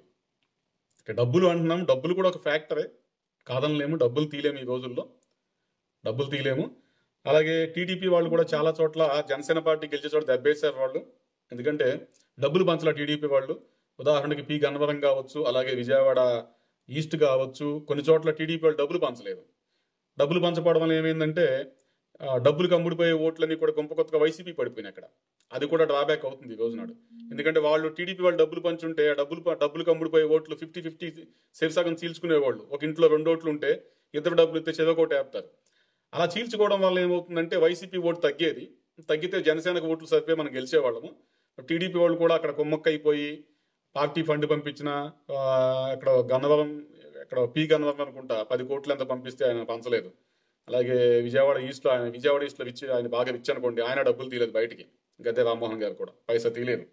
ఇక డబ్బులు అంటున్నాం డబ్బులు కూడా ఒక ఫ్యాక్టరే కాదనలేము డబ్బులు తీయలేము ఈ రోజుల్లో డబ్బులు తీయలేము అలాగే టీడీపీ వాళ్ళు కూడా చాలా చోట్ల జనసేన పార్టీ గెలిచే చోట దెబ్బేశారు వాళ్ళు ఎందుకంటే డబ్బులు పంచల టీడీపీ వాళ్ళు ఉదాహరణకి పి గన్నవరం కావచ్చు అలాగే విజయవాడ ఈస్ట్ కావచ్చు కొన్ని చోట్ల టీడీపీ వాళ్ళు డబ్బులు పంచలేదు డబ్బులు పంచకపోవడం వల్ల ఏమైందంటే ఆ, డబ్బులకు అమ్ముడిపోయే ఓట్లన్నీ కూడా గొప్ప కొత్తగా వైసీపీ పడిపోయినాయి అక్కడ అది కూడా డ్రాబ్యాక్ అవుతుంది ఈ రోజు నాడు ఎందుకంటే వాళ్ళు టీడీపీ వాళ్ళు డబ్బులు పంచుంటే ఆ డబ్బులు డబ్బులకు అమ్ముడిపోయే ఓట్లు ఫిఫ్టీ ఫిఫ్టీ సగం చీల్చుకునేవాళ్ళు ఒక ఇంట్లో రెండు ఓట్లు ఉంటే ఇద్దరు డబ్బులు ఇస్తే చెదోకోట వేస్తారు అలా చీల్చుకోవడం వల్ల ఏమవుతుందంటే వైసీపీ ఓటు తగ్గేది తగ్గితే జనసేనకు ఓట్లు సరిపోయి మనం గెలిచేవాళ్ళము టీడీపీ వాళ్ళు కూడా అక్కడ కుమ్మక్క అయిపోయి పార్టీ ఫండ్ పంపించిన ఆ, అక్కడ గన్నవరం అక్కడ పి గన్నవరం అనుకుంటా పది కోట్లు ఎంత పంపిస్తే ఆయన పంచలేదు అలాగే విజయవాడ ఈస్ట్లో ఆయన విజయవాడ ఈస్ట్లో ఇచ్చి ఆయన బాగా రిచ్ అనుకోండి ఆయన డబ్బులు తీయలేదు బయటికి గద్దె రామ్మోహన్ గారు కూడా పైసా తీయలేదు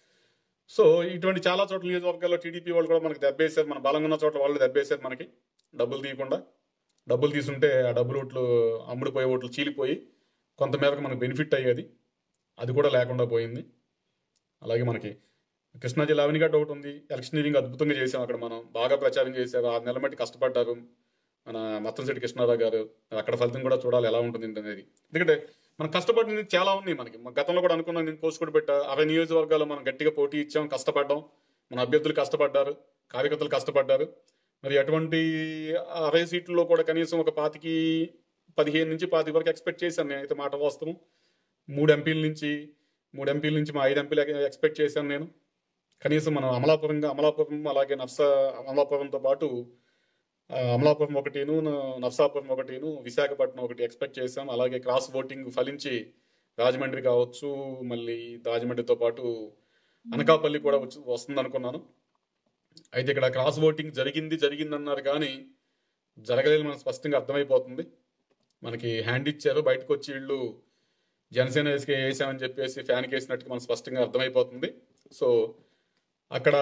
సో ఇటువంటి చాలా చోట్ల నియోజకవర్గాల్లో టీడీపీ వాళ్ళు కూడా మనకి దెబ్బేశారు మన బలంగా ఉన్న చోట్ల వాళ్ళు దెబ్బేశారు మనకి డబ్బులు తీయకుండా డబ్బులు తీసుంటే ఆ డబ్బులు ఓట్లు అమ్ముడుపోయే ఓట్లు చీలిపోయి కొంతమేరకు మనకు బెనిఫిట్ అయ్యేది అది కూడా లేకుండా పోయింది అలాగే మనకి కృష్ణా జిల్లా అవినిగడ్డ ఒకటి ఉంది ఎలక్షనీరింగ్ అద్భుతంగా చేసాం అక్కడ మనం బాగా ప్రచారం చేశారు ఆరు నెలల మట్టి కష్టపడ్డారు మన మత్తంశెట్టి కృష్ణారావు గారు అక్కడ ఫలితం కూడా చూడాలి ఎలా ఉంటుంది అనేది ఎందుకంటే మనం కష్టపడింది చాలా ఉన్నాయి మనకి మన గతంలో కూడా అనుకున్నాం నేను పోస్ట్ కూడా పెట్టా అరవై నియోజకవర్గాల్లో మనం గట్టిగా పోటీ ఇచ్చాం కష్టపడ్డాం మన అభ్యర్థులు కష్టపడ్డారు కార్యకర్తలు కష్టపడ్డారు మరి అటువంటి అరవై సీట్లలో కూడా కనీసం ఒక పాతికి పదిహేను నుంచి పాతి వరకు ఎక్స్పెక్ట్ చేశాను నేనైతే మాట వాస్తవం మూడు ఎంపీల నుంచి మూడు ఎంపీల నుంచి మా ఐదు ఎంపీలు ఎక్స్పెక్ట్ చేశాను నేను కనీసం మనం అమలాపురంగా అమలాపురం అలాగే నర్స అమలాపురంతో పాటు ఆ, అమలాపురం ఒకటిను న- నర్సాపురం ఒకటిను విశాఖపట్నం ఒకటి ఎక్స్పెక్ట్ చేశాం అలాగే క్రాస్ ఓటింగ్ ఫలించి రాజమండ్రి కావచ్చు మళ్ళీ రాజమండ్రితో పాటు అనకాపల్లి కూడా వచ్చి వస్తుంది అనుకున్నాను అయితే ఇక్కడ క్రాస్ ఓటింగ్ జరిగింది జరిగింది అన్నారు కానీ జరగలేదు మనకు స్పష్టంగా అర్థమైపోతుంది మనకి హ్యాండ్ ఇచ్చారు బయటకు వచ్చి వీళ్ళు జనసేన వేసుకే వేసామని చెప్పేసి ఫ్యాన్కి వేసినట్టుగా మనకు స్పష్టంగా అర్థమైపోతుంది సో అక్కడ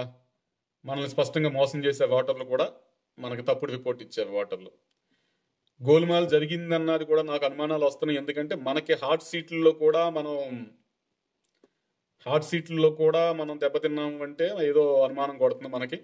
మనల్ని స్పష్టంగా మోసం చేసే ఓటర్లు కూడా మనకి తప్పుడు రిపోర్ట్ ఇచ్చారు ఓటర్లు గోల్మాల్ జరిగిందన్నది కూడా నాకు అనుమానాలు వస్తున్నాయి ఎందుకంటే మనకి హాట్ సీట్లలో కూడా మనం హాట్ సీట్లలో కూడా మనం దెబ్బతిన్నాం అంటే ఏదో అనుమానం కొడుతుంది మనకి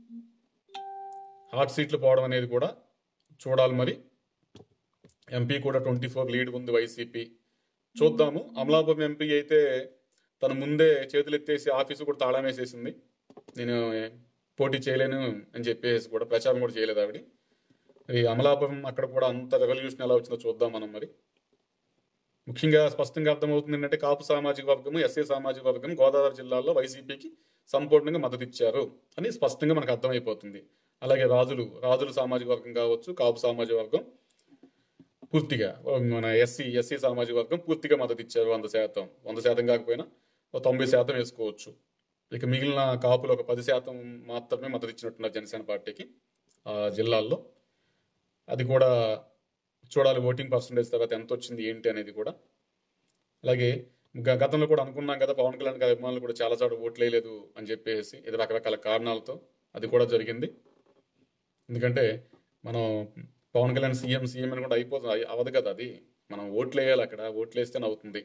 హాట్ సీట్లు పోవడం అనేది కూడా చూడాలి మరి ఎంపీ కూడా ట్వంటీ ఫోర్ లీడ్ ఉంది వైసీపీ చూద్దాము అమలాపురం ఎంపీ అయితే తను ముందే చేతులు ఎత్తేసి ఆఫీసు కూడా తాళం వేసేసింది నేను పోటీ చేయలేను అని చెప్పేసి కూడా ప్రచారం కూడా చేయలేదు ఆవిడ ఈ అమలాపురం అక్కడ కూడా అంత రెవల్యూషన్ ఎలా వచ్చిందో చూద్దాం మనం మరి ముఖ్యంగా స్పష్టంగా అర్థమవుతుంది ఏంటంటే కాపు సామాజిక వర్గము ఎస్సీ సామాజిక వర్గం గోదావరి జిల్లాలో వైసీపీకి సంపూర్ణంగా మద్దతు ఇచ్చారు అని స్పష్టంగా మనకు అర్థమైపోతుంది అలాగే రాజులు రాజులు సామాజిక వర్గం కావచ్చు కాపు సామాజిక వర్గం పూర్తిగా మన ఎస్సీ ఎస్సీ సామాజిక వర్గం పూర్తిగా మద్దతు ఇచ్చారు వంద శాతం వంద శాతం కాకపోయినా ఒక తొంభై శాతం వేసుకోవచ్చు ఇక మిగిలిన కాపులు ఒక పది శాతం మాత్రమే మద్దతు ఇచ్చినట్టున్నారు జనసేన పార్టీకి ఆ జిల్లాల్లో అది కూడా చూడాలి ఓటింగ్ పర్సంటేజ్ తర్వాత ఎంత వచ్చింది ఏంటి అనేది కూడా అలాగే గ- గతంలో కూడా అనుకున్నాం కదా పవన్ కళ్యాణ్ గారి అభిమానులు కూడా చాలా చోట్ల ఓట్లు వేయలేదు అని చెప్పేసి ఇది రకరకాల కారణాలతో అది కూడా జరిగింది ఎందుకంటే మనం పవన్ కళ్యాణ్ సీఎం సీఎం అని కూడా అయిపోతుంది అయి- అవ్వదు కదా అది మనం ఓట్లు వేయాలి అక్కడ ఓట్లు వేస్తేనే అవుతుంది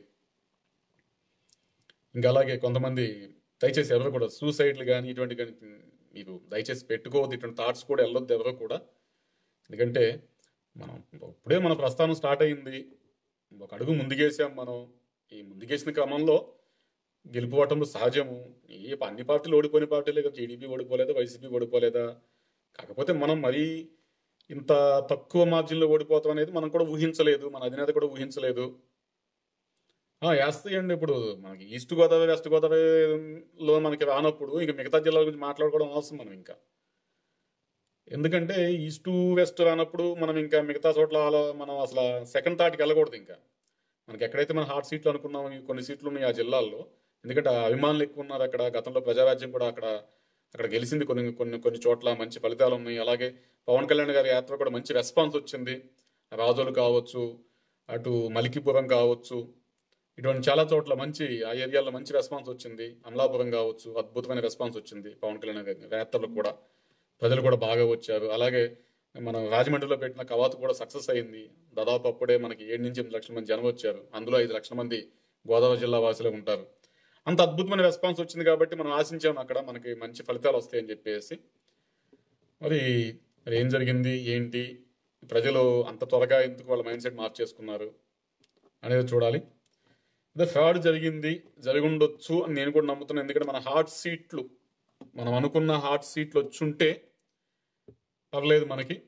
ఇంకా అలాగే కొంతమంది దయచేసి ఎవరు కూడా సూసైడ్లు కానీ ఇటువంటి కానీ మీరు దయచేసి పెట్టుకోవద్దు ఇటువంటి థాట్స్ కూడా వెళ్ళొద్దు ఎవరో కూడా ఎందుకంటే మనం ఇప్పుడే మన ప్రస్థానం స్టార్ట్ అయింది ఒక అడుగు ముందుకేసాం మనం ఈ ముందుకేసిన క్రమంలో గెలుపుకోవటంలో సహజము ఏ అన్ని పార్టీలు ఓడిపోయిన పార్టీలే కదా టీడీపీ ఓడిపోలేదా వైసీపీ ఓడిపోలేదా కాకపోతే మనం మరీ ఇంత తక్కువ మార్జిన్లో ఓడిపోతాం అనేది మనం కూడా ఊహించలేదు మన అధినేత కూడా ఊహించలేదు ఆ, వేస్తాయండి ఇప్పుడు మనకి ఈస్ట్ గోదావరి వెస్ట్ గోదావరిలో మనకి రానప్పుడు ఇంకా మిగతా జిల్లాల గురించి మాట్లాడుకోవడం అవసరం మనం ఇంకా ఎందుకంటే ఈస్ట్ వెస్ట్ అన్నప్పుడు మనం ఇంకా మిగతా చోట్ల ఆలో- మనం అసలు సెకండ్ థాట్కి వెళ్ళకూడదు ఇంకా మనకి ఎక్కడైతే మనం హాట్ సీట్లు అనుకున్నాం ఈ కొన్ని సీట్లు ఉన్నాయి ఆ జిల్లాల్లో ఎందుకంటే ఆ అభిమానులు ఎక్కువ ఉన్నారు అక్కడ గతంలో ప్రజారాజ్యం కూడా అక్కడ అక్కడ గెలిచింది కొన్ని కొన్ని కొన్ని చోట్ల మంచి ఫలితాలు ఉన్నాయి అలాగే పవన్ కళ్యాణ్ గారి యాత్ర కూడా మంచి రెస్పాన్స్ వచ్చింది రాజోలు కావచ్చు అటు మలికిపురం కావచ్చు ఇటువంటి చాలా చోట్ల మంచి ఆ ఏరియాలో మంచి రెస్పాన్స్ వచ్చింది అమలాపురం కావచ్చు అద్భుతమైన రెస్పాన్స్ వచ్చింది పవన్ కళ్యాణ్ గారి యాత్రలకు కూడా ప్రజలు కూడా బాగా వచ్చారు అలాగే మనం రాజమండ్రిలో పెట్టిన కవాతు కూడా సక్సెస్ అయింది దాదాపు అప్పుడే మనకి ఏడు నుంచి ఎనిమిది లక్షల మంది జనం వచ్చారు అందులో ఐదు లక్షల మంది గోదావరి జిల్లా వాసులే ఉంటారు అంత అద్భుతమైన రెస్పాన్స్ వచ్చింది కాబట్టి మనం ఆశించాము అక్కడ మనకి మంచి ఫలితాలు వస్తాయని చెప్పేసి మరి మరి ఏం జరిగింది ఏంటి ప్రజలు అంత త్వరగా ఎందుకు వాళ్ళ మైండ్ సెట్ మార్చేసుకున్నారు అనేది చూడాలి అదే ఫ్రాడ్ జరిగింది జరిగి ఉండొచ్చు అని నేను కూడా నమ్ముతున్నాను ఎందుకంటే మన హాట్ సీట్లు మనం అనుకున్న హాట్ సీట్లు వచ్చుంటే పర్లేదు మనకి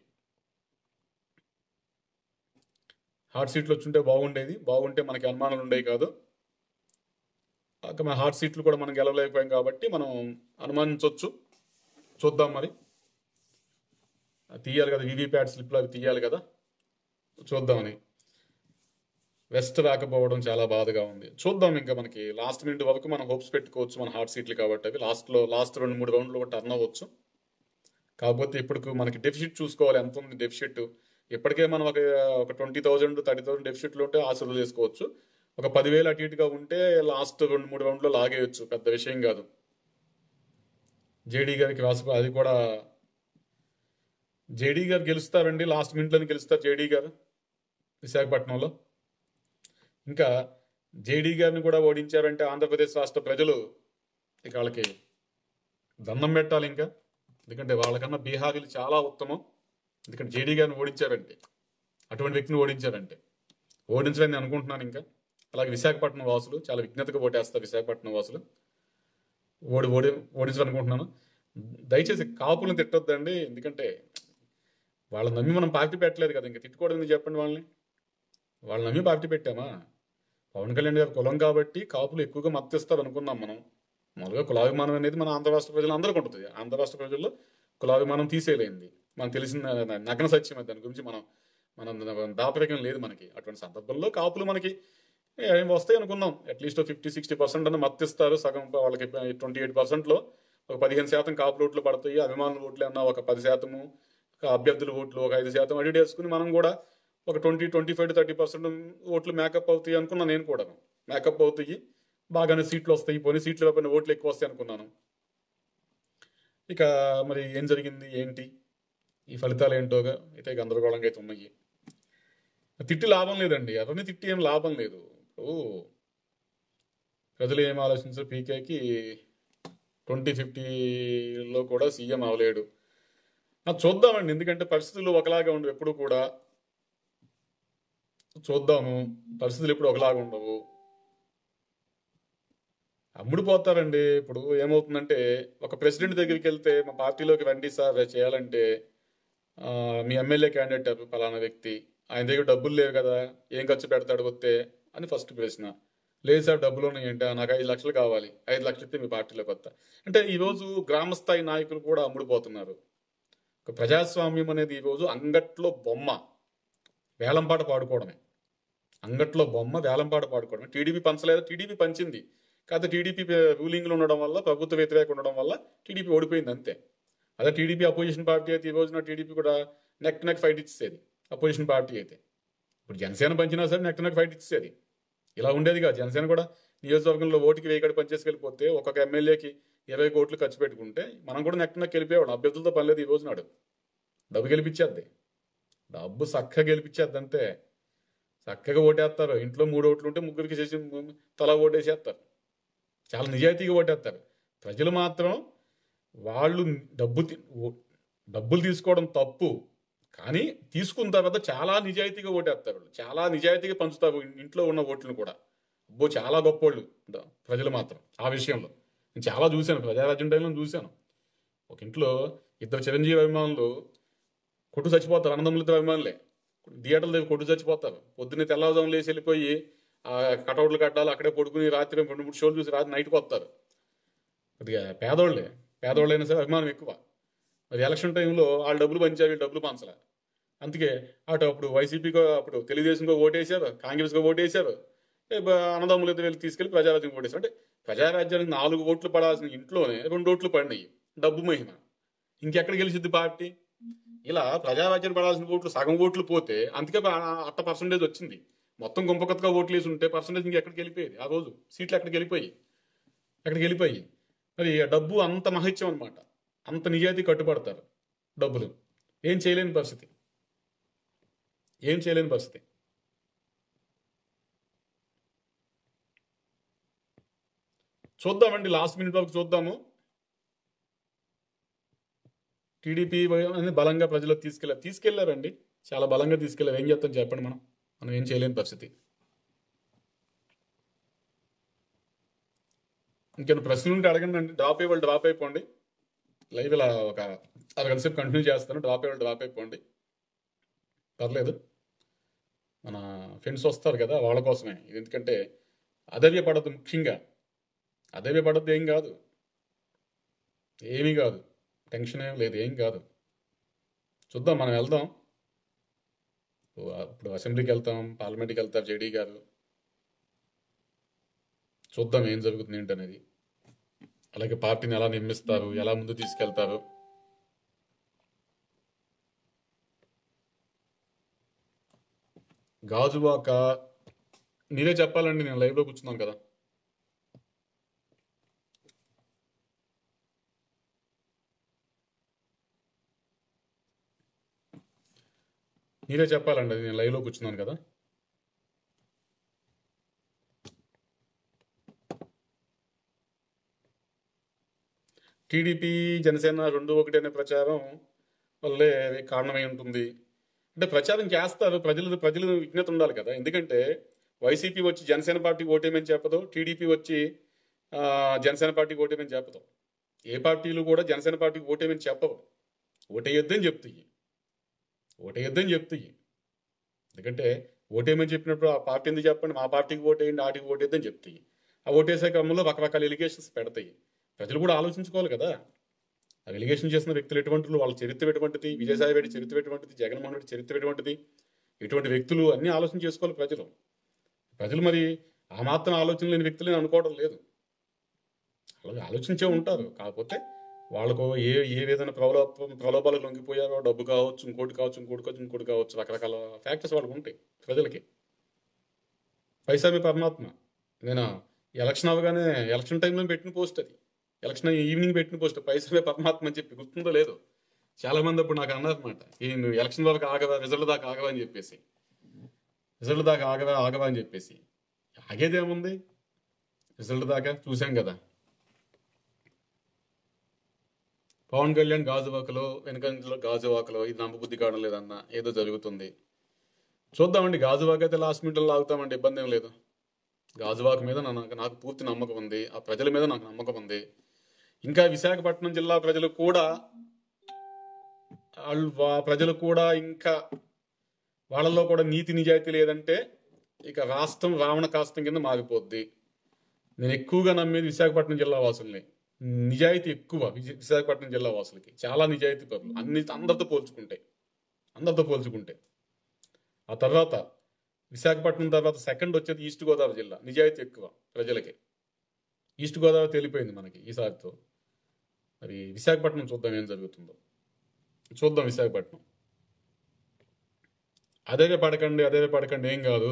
హాట్ సీట్లు వచ్చుంటే బాగుండేది బాగుంటే మనకి అనుమానాలు ఉండేవి కాదు కాక మన హాట్ సీట్లు కూడా మనం గెలవలేకపోయాం కాబట్టి మనం అనుమానించవచ్చు చూద్దాం మరి అది తీయాలి కదా వీవీప్యాట్ స్లిప్లు అవి తీయాలి కదా చూద్దామని వెస్ట్ రాకపోవడం చాలా బాధగా ఉంది చూద్దాం ఇంకా మనకి లాస్ట్ మినిట్ వరకు మనం హోప్స్ పెట్టుకోవచ్చు మన హాట్ సీట్లు కాబట్టి అవి లాస్ట్లో లాస్ట్ రెండు మూడు రౌండ్లు కూడా టర్న్ అవ్వచ్చు కాకపోతే ఇప్పుడు మనకి డెఫిసిట్ చూసుకోవాలి ఎంత ఉంది డెఫిసిట్ ఇప్పటికే మనం ఒక ఒక ట్వంటీ థౌజండ్ థర్టీ థౌసండ్ డెఫిసిట్లు ఉంటే ఆశలు చేసుకోవచ్చు ఒక పదివేలు అటు ఇటుగా ఉంటే లాస్ట్ రెండు మూడు రౌండ్లో లాగేయచ్చు పెద్ద విషయం కాదు జేడీ గారికి రాసుకో అది కూడా జేడీ గారు గెలుస్తారండి లాస్ట్ మినిట్లోనే గెలుస్తారు జేడీ గారు విశాఖపట్నంలో ఇంకా జేడీ గారిని కూడా ఓడించారంటే ఆంధ్రప్రదేశ్ రాష్ట్ర ప్రజలు ఇక వాళ్ళకి దండం పెట్టాలి ఇంకా ఎందుకంటే వాళ్ళకన్నా బీహారీలు చాలా ఉత్తమం ఎందుకంటే జేడీ గారిని ఓడించారంటే అటువంటి వ్యక్తిని ఓడించారంటే ఓడించాలని నేను అనుకుంటున్నాను ఇంకా అలాగే విశాఖపట్నం వాసులు చాలా విజ్ఞతగా ఓటేస్తారు విశాఖపట్నం వాసులు ఓడి ఓడి ఓడించాలనుకుంటున్నాను దయచేసి కాపులను తిట్టొద్దండి ఎందుకంటే వాళ్ళని నమ్మి మనం పార్టీ పెట్టలేదు కదా ఇంకా తిట్టుకోవడం ఎందుకు చెప్పండి వాళ్ళని వాళ్ళని నమ్మి పార్టీ పెట్టామా పవన్ కళ్యాణ్ గారు కులం కాబట్టి కాపులు ఎక్కువగా మద్దతిస్తారు అనుకున్నాం మనం మామూలుగా కులాభిమానం అనేది మన ఆంధ్ర రాష్ట్ర ప్రజలు అందరికీ ఉంటుంది ఆంధ్ర రాష్ట్ర ప్రజల్లో కులాభిమానం తీసేయలేంది మనకు తెలిసిన నగ్న సత్యం అది. దాని గురించి మనం మనం దాపరికం లేదు మనకి అటువంటి సందర్భంలో కాపులు మనకి ఏం వస్తాయి అనుకున్నాం అట్లీస్ట్ ఫిఫ్టీ సిక్స్టీ పర్సెంట్ అన్న మద్దతిస్తారు సగం వాళ్ళకి ట్వంటీ ఎయిట్ పర్సెంట్లో ఒక పదిహేను శాతం కాపుల ఓట్లు పడతాయి అభిమానుల ఓట్లు అన్న ఒక పది శాతము ఒక అభ్యర్థుల ఓట్లు ఒక ఐదు శాతం అడిట్ వేసుకుని మనం కూడా ఒక twenty twenty five to thirty percent ఓట్లు మేకప్ అవుతాయి అనుకున్నా నేను కూడా మేకప్ అవుతాయి బాగానే సీట్లు వస్తాయి పోనీ సీట్లు లేకపోయినా ఓట్లు ఎక్కువ వస్తాయి అనుకున్నాను ఇక మరి ఏం జరిగింది ఏంటి ఈ ఫలితాలు ఏంటోగా అయితే గందరగోళంగా అయితే ఉన్నాయి తిట్టి లాభం లేదండి ఎవరిని తిట్టి ఏం లాభం లేదు ఇప్పుడు ప్రజలు ఏం ఆలోచించారు పీకేకి ట్వంటీ ఫిఫ్టీలో కూడా సీఎం అవ్వలేడు ఆ, చూద్దామండి ఎందుకంటే పరిస్థితులు ఒకలాగా ఉండవు ఎప్పుడు కూడా చూద్దాము పరిస్థితులు ఎప్పుడు ఒకలాగా ఉండవు అమ్ముడు పోతారండి ఇప్పుడు ఏమవుతుందంటే ఒక ప్రెసిడెంట్ దగ్గరికి వెళ్తే మా పార్టీలోకి రండి సార్ చేయాలంటే ఆ, మీ ఎమ్మెల్యే క్యాండిడేట్ పలానా వ్యక్తి ఆయన దగ్గర డబ్బులు లేవు కదా ఏం ఖర్చు పెడతాడు వస్తే అని ఫస్ట్ ప్రశ్న లేదు సార్ డబ్బులు ఉన్నాయంటే "ఆ, నాకు ఐదు లక్షలు కావాలి ఐదు లక్షలు ఇస్తే మీ పార్టీలోకి వస్తా అంటే ఈరోజు గ్రామ స్థాయి నాయకులు కూడా అమ్ముడుపోతున్నారు ఒక ప్రజాస్వామ్యం అనేది ఈరోజు అంగట్లో బొమ్మ వేలంపాట పాడుకోవడమే అంగట్లో బొమ్మ వేలంపాట పాడుకోవడమే టీడీపీ పంచలేదు టీడీపీ పంచింది కాకపోతే టీడీపీ రూలింగ్లో ఉండడం వల్ల ప్రభుత్వ వ్యతిరేక ఉండడం వల్ల టీడీపీ ఓడిపోయింది అంతే అదే టీడీపీ అపోజిషన్ పార్టీ అయితే ఈ రోజున టీడీపీ కూడా నెక్ నెక్ ఫైట్ ఇచ్చేది అపోజిషన్ పార్టీ అయితే ఇప్పుడు జనసేన పంచినా సరే నెక్ నెక్ ఫైట్ ఇచ్చేది ఇలా ఉండేది కాదు జనసేన కూడా నియోజకవర్గంలో ఓటుకి వెయ్యి కడ పనిచేసుకెళ్ళిపోతే ఒక్కొక్క ఎమ్మెల్యేకి ఇరవై కోట్లు ఖర్చు పెట్టుకుంటే మనం కూడా నెక్ నెక్ వెళ్ళిపోయాడు అభ్యర్థులతో పని లేదు ఈ రోజు నాడు డబ్బు గెలిపించేద్ది డబ్బు చక్కగా గెలిపించేద్ది అంతే చక్కగా ఓటేస్తారు ఇంట్లో మూడు ఓట్లు ఉంటే ముగ్గురికి చేసి తలా ఓటేసేస్తారు చాలా నిజాయితీగా ఓటేస్తారు ప్రజలు మాత్రం వాళ్ళు డబ్బు తీ- ఓ- డబ్బులు తీసుకోవడం తప్పు కానీ తీసుకున్న తర్వాత చాలా నిజాయితీగా ఓటేస్తారు వాళ్ళు. చాలా నిజాయితీగా పంచుతారు ఇంట్లో ఉన్న ఓట్లను కూడా అబ్బో చాలా గొప్పోళ్ళు ద- ప్రజలు మాత్రం ఆ విషయంలో నేను చాలా చూశాను ప్రజారాజ్యం టైంలో చూశాను ఒక ఇంట్లో ఇద్దరు చిరంజీవి అభిమానులు కొట్టు చచ్చిపోతారు అన్నదమ్ములిద్దరు అభిమానులే థియేటర్ల దగ్గర కొట్టు చచ్చిపోతారు పొద్దున్నే తెల్లవారుజామున లేచి వెళ్ళిపోయి ఆ కటౌట్లు కట్టాలి అక్కడే పడుకుని రాత్రి రెండు మూడు షోలు చూసి రాత్రి నైట్కి వస్తారు కొద్దిగా పేదోళ్ళే పేదోళ్ళైనా సరే అభిమానం ఎక్కువ మరి ఎలక్షన్ టైంలో వాళ్ళు డబ్బులు పంచారు వీళ్ళు డబ్బులు పంచలే అందుకే అటు అప్పుడు వైసీపీకో అప్పుడు తెలుగుదేశంకో ఓటేశారు కాంగ్రెస్కో ఓటేశారు ఏ బ- అన్నదమ్ములు ఇద్దరు వెళ్ళి తీసుకెళ్లి ప్రజారాజ్యం ఓటేశారు అంటే ప్రజారాజ్యానికి నాలుగు ఓట్లు పడాల్సిన ఇంట్లోనే రెండు ఓట్లు పడినాయి డబ్బు మహిమ ఇంకెక్కడ గెలిచిద్ది పార్టీ ఇలా ప్రజారాజ్యం పడాల్సిన ఓట్లు సగం ఓట్లు పోతే అందుకే ఆ- అట్ట పర్సంటేజ్ వచ్చింది మొత్తం గుంపకొత్తగా ఓట్లు వేసి ఉంటే పర్సంటేజ్ ఇంకెక్కడికి వెళ్ళిపోయేది ఆ రోజు సీట్లు ఎక్కడికి వెళ్ళిపోయి అక్కడికి వెళ్ళిపోయి మరి ఆ డబ్బు అంత మహిత్యం అనమాట అంత నిజాయితీ కట్టుబడతారు డబ్బులు ఏం చేయలేని పరిస్థితి ఏం చేయలేని పరిస్థితి చూద్దామండి లాస్ట్ మినిట్ వరకు చూద్దాము టీడీపీ అనేది బలంగా ప్రజలకు తీసుకెళ్ళారు తీసుకెళ్లారండి చాలా బలంగా తీసుకెళ్లారు ఏం చేస్తాం చెప్పండి మనం మనం ఏం చేయలేని పరిస్థితి ఇంకేమైనా ప్రశ్నలు ఉంటే అడగండి అండి డ్రాప్ అయ్యి వాళ్ళు డ్రాప్ అయిపోండి లైవ్ ఇలా ఒక అరగంట సేపు కంటిన్యూ చేస్తాను డ్రాప్ అయ్యి వాళ్ళు డ్రాప్ అయిపోండి పర్లేదు మన ఫ్రెండ్స్ వస్తారు కదా వాళ్ళ కోసమే ఇది ఎందుకంటే అదవ్య పడద్దు ముఖ్యంగా అదవ్య పడద్దు ఏం కాదు ఏమీ కాదు టెన్షన్ ఏం లేదు ఏం కాదు చూద్దాం మనం వెళ్దాం ఇప్పుడు అసెంబ్లీకి వెళ్తాం పార్లమెంట్కి వెళ్తారు జేడీ గారు చూద్దాం ఏం జరుగుతుంది ఏంటనేది అలాగే పార్టీని ఎలా నిర్మిస్తారు ఎలా ముందు తీసుకెళ్తారు గాజువాక మీరే చెప్పాలండి నేను లైవ్లో కూర్చున్నాను కదా మీరే చెప్పాలండి అది నేను లైవ్లో కూర్చున్నాను కదా టీడీపీ జనసేన రెండు ఒకటి అనే ప్రచారం వల్లే అది కారణమై ఉంటుంది అంటే ప్రచారం చేస్తారు ప్రజలు ప్రజలు విజ్ఞత ఉండాలి కదా ఎందుకంటే వైసీపీ వచ్చి జనసేన పార్టీ ఓటేమని చెప్పదు టీడీపీ వచ్చి ఆ, జనసేన పార్టీకి ఓటేమని చెప్పదు ఏ పార్టీలు కూడా జనసేన పార్టీకి ఓటేమని చెప్పవు ఓటేయొద్దని చెప్తాయి ఓటేయొద్దని చెప్తాయి ఎందుకంటే ఓటేయమని చెప్పినప్పుడు ఆ పార్టీ ఎందుకు చెప్పండి మా పార్టీకి ఓటేయండి ఆటికి ఓటేద్దని చెప్తాయి ఆ ఓటేసే క్రమంలో రకరకాల ఎలిగేషన్స్ పెడతాయి ప్రజలు కూడా ఆలోచించుకోవాలి కదా ఆ ఎలిగేషన్ చేసిన వ్యక్తులు ఎటువంటి వాళ్ళ చరిత్ర ఎటువంటిది విజయసాయి రెడ్డి చరిత్ర ఎటువంటిది జగన్మోహన్ రెడ్డి చరిత్ర ఎటువంటిది ఎటువంటి వ్యక్తులు అన్ని ఆలోచన చేసుకోవాలి ప్రజలు ప్రజలు మరి ఆ మాత్రం ఆలోచన లేని వ్యక్తులని అనుకోవడం లేదు అలాగే ఆలోచించే ఉంటారు కాకపోతే వాళ్ళకు ఏ ఏ విధమైన ప్రలోభ ప్రలోభాలకు లొంగిపోయారో డబ్బు కావచ్చు ఇంకోటి కావచ్చు ఇంకోటి కావచ్చు ఇంకోటి కావచ్చు రకరకాల ఫ్యాక్టర్స్ వాళ్ళకు ఉంటాయి ప్రజలకి పైసా మీ పరమాత్మ నేను ఎలక్షన్ అవగానే ఎలక్షన్ టైంలో పెట్టిన పోస్ట్ అది ఎలక్షన్ ఈవినింగ్ పెట్టిన పోస్ట్ పైసా పరమాత్మ అని చెప్పి గుర్తుందో లేదో చాలా మంది అప్పుడు నాకు అన్నారన్నమాట ఈ నువ్వు ఎలక్షన్ వరకు ఆగవా రిజల్ట్ దాకా ఆగవా అని చెప్పేసి రిజల్ట్ దాకా ఆగవా ఆగవా అని చెప్పేసి ఆగేదేముంది రిజల్ట్ దాకా చూసాం కదా పవన్ కళ్యాణ్ గాజువాకలో వెనకంజలో గాజువాకలో ఇది నమ్మబుద్ధి కావడం లేదన్న ఏదో జరుగుతుంది చూద్దామండి గాజువాక అయితే లాస్ట్ మినిట్లో లాగుతామండి ఇబ్బంది ఏం లేదు గాజువాక మీద నా- నాకు నాకు పూర్తి నమ్మకం ఉంది ఆ ప్రజల మీద నాకు నమ్మకం ఉంది ఇంకా విశాఖపట్నం జిల్లా ప్రజలు కూడా వాళ్ళు వా- ప్రజలు కూడా ఇంకా వాళ్ళలో కూడా నీతి నిజాయితీ లేదంటే ఇక రాష్ట్రం రావణ కాష్టం కింద మారిపోద్ది నేను ఎక్కువగా నమ్మేది విశాఖపట్నం జిల్లా వాసుల్ని నిజాయితీ ఎక్కువ విజ- విశాఖపట్నం జిల్లా వాసులకి చాలా నిజాయితీ పరులు అన్ని అందరితో పోల్చుకుంటే అందరితో పోల్చుకుంటే ఆ తర్వాత విశాఖపట్నం తర్వాత సెకండ్ వచ్చేది ఈస్ట్ గోదావరి జిల్లా నిజాయితీ ఎక్కువ ప్రజలకి ఈస్ట్ గోదావరి తెలిపోయింది మనకి ఈసారితో మరి విశాఖపట్నం చూద్దాం ఏం జరుగుతుందో చూద్దాం విశాఖపట్నం అదేవే పడకండి అదేవే పడకండి ఏం కాదు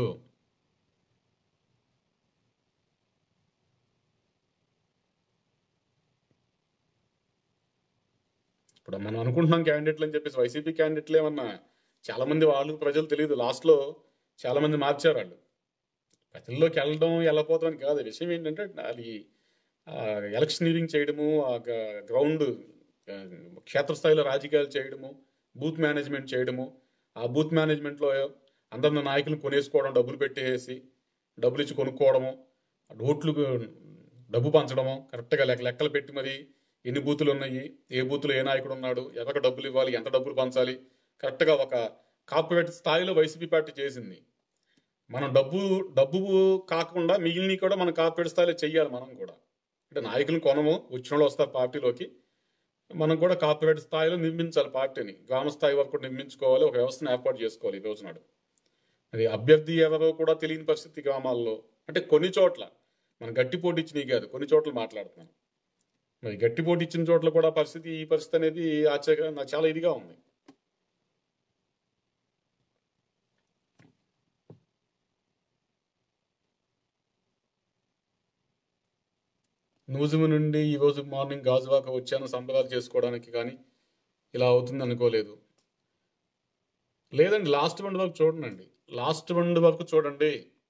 ఇప్పుడు మనం అనుకుంటున్నాం క్యాండిడేట్లు అని చెప్పేసి వైసీపీ క్యాండిడేట్లు ఏమన్నా చాలా మంది వాళ్ళు ప్రజలు తెలియదు లాస్ట్లో చాలా మంది మార్చారు వాళ్ళు ప్రజల్లోకి వెళ్ళడం వెళ్ళపోతాం అని కాదు విషయం ఏంటంటే అది ఎలక్షనీరింగ్ చేయడము ఆ గ- గ్రౌండ్ ఆ, క్షేత్రస్థాయిలో రాజకీయాలు చేయడము బూత్ మేనేజ్మెంట్ చేయడము ఆ బూత్ మేనేజ్మెంట్లో అందరిని నాయకులు కొనేసుకోవడం డబ్బులు పెట్టేసి డబ్బులు ఇచ్చి కొనుక్కోవడము ఓట్లు డబ్బు పంచడము కరెక్ట్గా లెక్క లెక్కలు పెట్టి మరి ఎన్ని బూతులు ఉన్నాయి ఏ బూతులో ఏ నాయకుడు ఉన్నాడు ఎవరికి డబ్బులు ఇవ్వాలి ఎంత డబ్బులు పంచాలి కరెక్ట్గా ఒక కార్పొరేట్ స్థాయిలో వైసీపీ పార్టీ చేసింది మనం డబ్బు డబ్బు కాకుండా మిగిలినవి కూడా మనం కార్పొరేట్ స్థాయిలో చెయ్యాలి మనం కూడా అంటే నాయకులను కొనము వచ్చిన వాళ్ళు వస్తారు పార్టీలోకి మనం కూడా కార్పొరేట్ స్థాయిలో నిర్మించాలి పార్టీని గ్రామ స్థాయి వరకు నిర్మించుకోవాలి ఒక వ్యవస్థను ఏర్పాటు చేసుకోవాలి ఈ రోజు నాడు అది అభ్యర్థి ఎవరో కూడా తెలియని పరిస్థితి గ్రామాల్లో అంటే కొన్ని చోట్ల మనం గట్టి పోటీ ఇచ్చినవి కాదు కొన్ని చోట్ల మాట్లాడుతున్నాం మరి గట్టి పోటీ ఇచ్చిన చోట్ల కూడా పరిస్థితి ఈ పరిస్థితి అనేది ఆశ్చర్య నాకు చాలా ఇదిగా ఉంది నూజిమి నుండి ఈ రోజు మార్నింగ్ గాజువాక వచ్చాను సంబరాలు చేసుకోవడానికి కానీ ఇలా అవుతుంది అనుకోలేదు లేదండి లాస్ట్ వన్ వరకు చూడండి లాస్ట్ వన్ వరకు చూడండి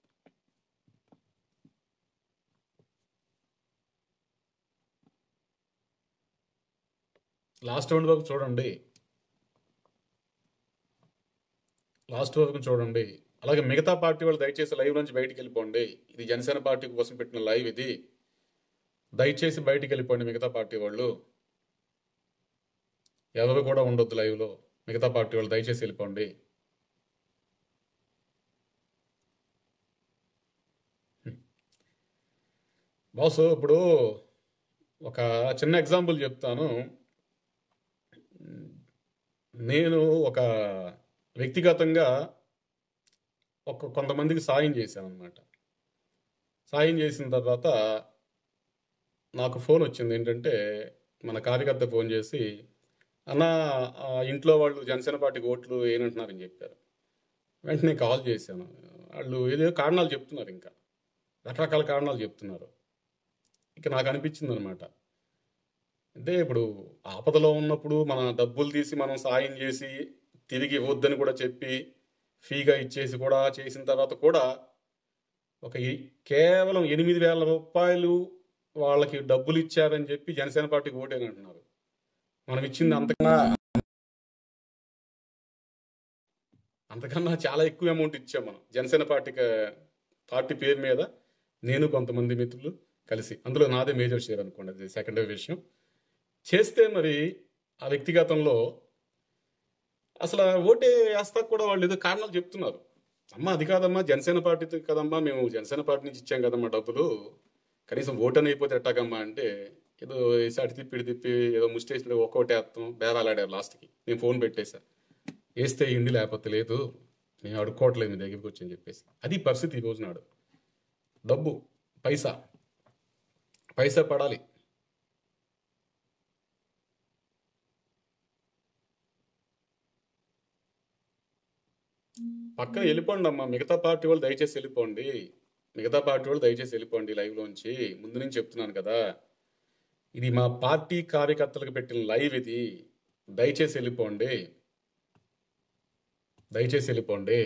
లాస్ట్ రౌండ్ వరకు చూడండి లాస్ట్ వరకు చూడండి అలాగే మిగతా పార్టీ వాళ్ళు దయచేసి లైవ్ నుంచి బయటికి వెళ్ళిపోండి ఇది జనసేన పార్టీ కోసం పెట్టిన లైవ్ ఇది దయచేసి బయటికి వెళ్ళిపోండి మిగతా పార్టీ వాళ్ళు ఎవరు కూడా ఉండొద్దు లైవ్లో మిగతా పార్టీ వాళ్ళు దయచేసి వెళ్ళిపోండి బాసు ఇప్పుడు ఒక చిన్న ఎగ్జాంపుల్ చెప్తాను నేను ఒక వ్యక్తిగతంగా ఒక కొంతమందికి సాయం చేశాను అనమాట సాయం చేసిన తర్వాత నాకు ఫోన్ వచ్చింది ఏంటంటే మన కార్యకర్త ఫోన్ చేసి అన్న ఆ ఇంట్లో వాళ్ళు జనసేన పార్టీకి ఓట్లు ఏనంటున్నారని చెప్పారు వెంటనే కాల్ చేశాను వాళ్ళు ఏదో కారణాలు చెప్తున్నారు ఇంకా రకరకాల కారణాలు చెప్తున్నారు ఇక నాకు అనిపించింది అనమాట అంటే ఇప్పుడు ఆపదలో ఉన్నప్పుడు మన డబ్బులు తీసి మనం సాయం చేసి తిరిగి ఇవ్వద్దని కూడా చెప్పి ఫీగా ఇచ్చేసి కూడా చేసిన తర్వాత కూడా ఒక ఎ- కేవలం ఎనిమిది వేల రూపాయలు వాళ్ళకి డబ్బులు ఇచ్చారని చెప్పి జనసేన పార్టీకి ఓటేనంటున్నారు మనం ఇచ్చింది అంతకన్నా అంతకన్నా చాలా ఎక్కువ అమౌంట్ ఇచ్చాం మనం జనసేన పార్టీకి పార్టీ పేరు మీద నేను కొంతమంది మిత్రులు కలిసి అందులో నాదే మేజర్ షేర్ అనుకోండి అది సెకండరీ విషయం చేస్తే మరి ఆ వ్యక్తిగతంలో అసలు ఓటే వేస్తా కూడా వాళ్ళు ఏదో కారణాలు చెప్తున్నారు అమ్మ అది కాదమ్మా జనసేన పార్టీ కదమ్మా మేము జనసేన పార్టీ నుంచి ఇచ్చాం కదమ్మా డబ్బులు కనీసం ఓటని అయిపోతే ఎట్టాగమ్మా అంటే ఏదో వేసి అటు తిప్పి ఇటు తిప్పి ఏదో ముస్టేషన్ ఒక్కోటి వేస్తాం బేరాలాడారు లాస్ట్కి నేను ఫోన్ పెట్టేశా వేస్తే ఇండి లేకపోతే లేదు మేము అడుక్కోవట్లేదు మీ దగ్గరికి వచ్చి అని చెప్పేసి అది పరిస్థితి ఈ రోజు నాడు డబ్బు పైసా పైసా పడాలి పక్కన వెళ్ళిపోండి అమ్మా మిగతా పార్టీ వాళ్ళు దయచేసి వెళ్ళిపోండి మిగతా పార్టీ వాళ్ళు దయచేసి వెళ్ళిపోండి లైవ్లోంచి ముందు నుంచి చెప్తున్నాను కదా ఇది మా పార్టీ కార్యకర్తలకు పెట్టిన లైవ్ ఇది దయచేసి వెళ్ళిపోండి దయచేసి వెళ్ళిపోండి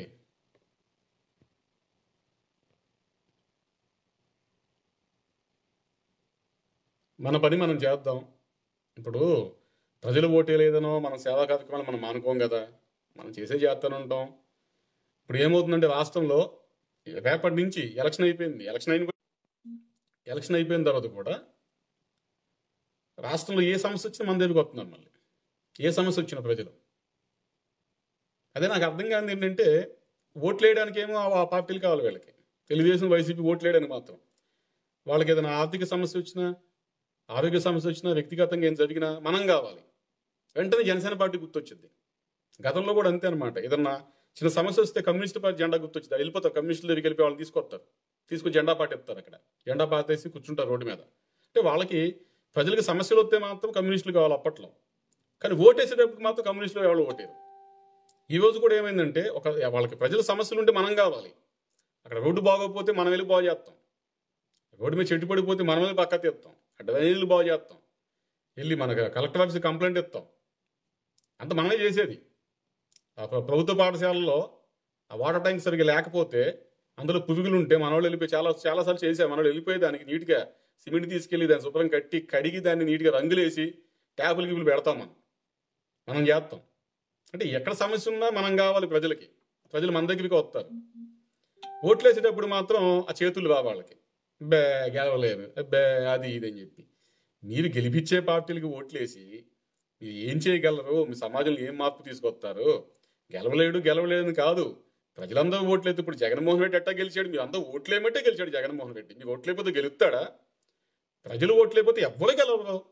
మన పని మనం చేద్దాం ఇప్పుడు ప్రజలు ఓటేలేదనో మన సేవా కార్యక్రమాలు మనం మానుకోం కదా మనం చేసే చేస్తూనే ఉంటాం ఇప్పుడు ఏమవుతుందంటే రాష్ట్రంలో రేపటి నుంచి ఎలక్షన్ అయిపోయింది ఎలక్షన్ అయిన ఎలక్షన్ అయిపోయిన తర్వాత కూడా రాష్ట్రంలో ఏ సమస్య వచ్చినా మన దగ్గరికి వస్తున్నారు మళ్ళీ ఏ సమస్య వచ్చినా ప్రజలు అదే నాకు అర్థం కాదు ఏంటంటే ఓట్లు వేయడానికి ఏమో ఆ పార్టీలు కావాలి వీళ్ళకి తెలుగుదేశం వైసీపీ ఓట్లు వేయడానికి మాత్రం వాళ్ళకి ఏదైనా ఆర్థిక సమస్య వచ్చినా ఆరోగ్య సమస్య వచ్చినా వ్యక్తిగతంగా ఏం జరిగినా మనం కావాలి వెంటనే జనసేన పార్టీ గుర్తొచ్చింది గతంలో కూడా అంతే అనమాట ఏదన్నా చిన్న సమస్య వస్తే కమ్యూనిస్ట్ పార్టీ జెండా గుర్తొచ్చింది వెళ్ళిపోతారు కమ్యూనిస్టుల దగ్గరికి వెళ్ళిపోయి వాళ్ళని తీసుకొస్తారు తీసుకొచ్చి జెండా పాటేస్తారు అక్కడ జెండా పాతేసి కూర్చుంటారు రోడ్డు మీద అంటే వాళ్ళకి ప్రజలకు సమస్యలు వస్తే మాత్రం కమ్యూనిస్టులు కావాలి అప్పట్లో కానీ ఓటేసేటప్పుడు మాత్రం కమ్యూనిస్టులు ఎవరు ఓటేరు ఈ రోజు కూడా ఏమైందంటే ఒక వాళ్ళకి ప్రజల సమస్యలు ఉంటే మనం కావాలి అక్కడ రోడ్డు బాగోకపోతే మనం వెళ్ళి బాగు చేస్తాం రోడ్డు మీద చెట్టు పడిపోతే మనం వెళ్ళి పక్క తీస్తాం డ్రైనేజీలు బాగు చేస్తాం వెళ్ళి మన కలెక్టర్ ఆఫీస్ కంప్లైంట్ ఇస్తాం అంత మనమే చేసేది ఆ ప్ర- ప్రభుత్వ పాఠశాలలో ఆ వాటర్ ట్యాంక్ సరిగ్గా లేకపోతే అందులో పురుగులు ఉంటే మనవాళ్ళు వెళ్ళిపోయి చాలా చాలాసార్లు చేసాం మనవాళ్ళు వెళ్ళిపోయి దానికి నీట్గా సిమెంట్ తీసుకెళ్ళి దాన్ని శుభ్రం కట్టి కడిగి దాన్ని నీట్గా రంగులేసి ట్యాపులు గిపులు పెడతాం మనం మనం చేస్తాం అంటే ఎక్కడ సమస్య ఉన్నా మనం కావాలి ప్రజలకి ప్రజలు మన దగ్గరికి వస్తారు ఓట్లేసేటప్పుడు మాత్రం ఆ చేతులు రా వాళ్ళకి బే గెలవలేరు బే అది ఇది అని చెప్పి మీరు గెలిపించే పార్టీలకి ఓట్లేసి మీరు ఏం చేయగలరు మీ సమాజంలో ఏం మార్పు తీసుకొస్తారు గెలవలేడు గెలవలేడు అని కాదు ప్రజలందరూ ఓట్లేదు ఇప్పుడు జగన్మోహన్ రెడ్డి ఎట్టా గెలిచాడు మీరు అందరూ ఓట్లేమంటే గెలిచాడు జగన్మోహన్ రెడ్డి మీరు ఓట్లేకపోతే గెలుస్తాడా ప్రజలు ఓట్లేకపోతే ఎవ్వరు గెలవరు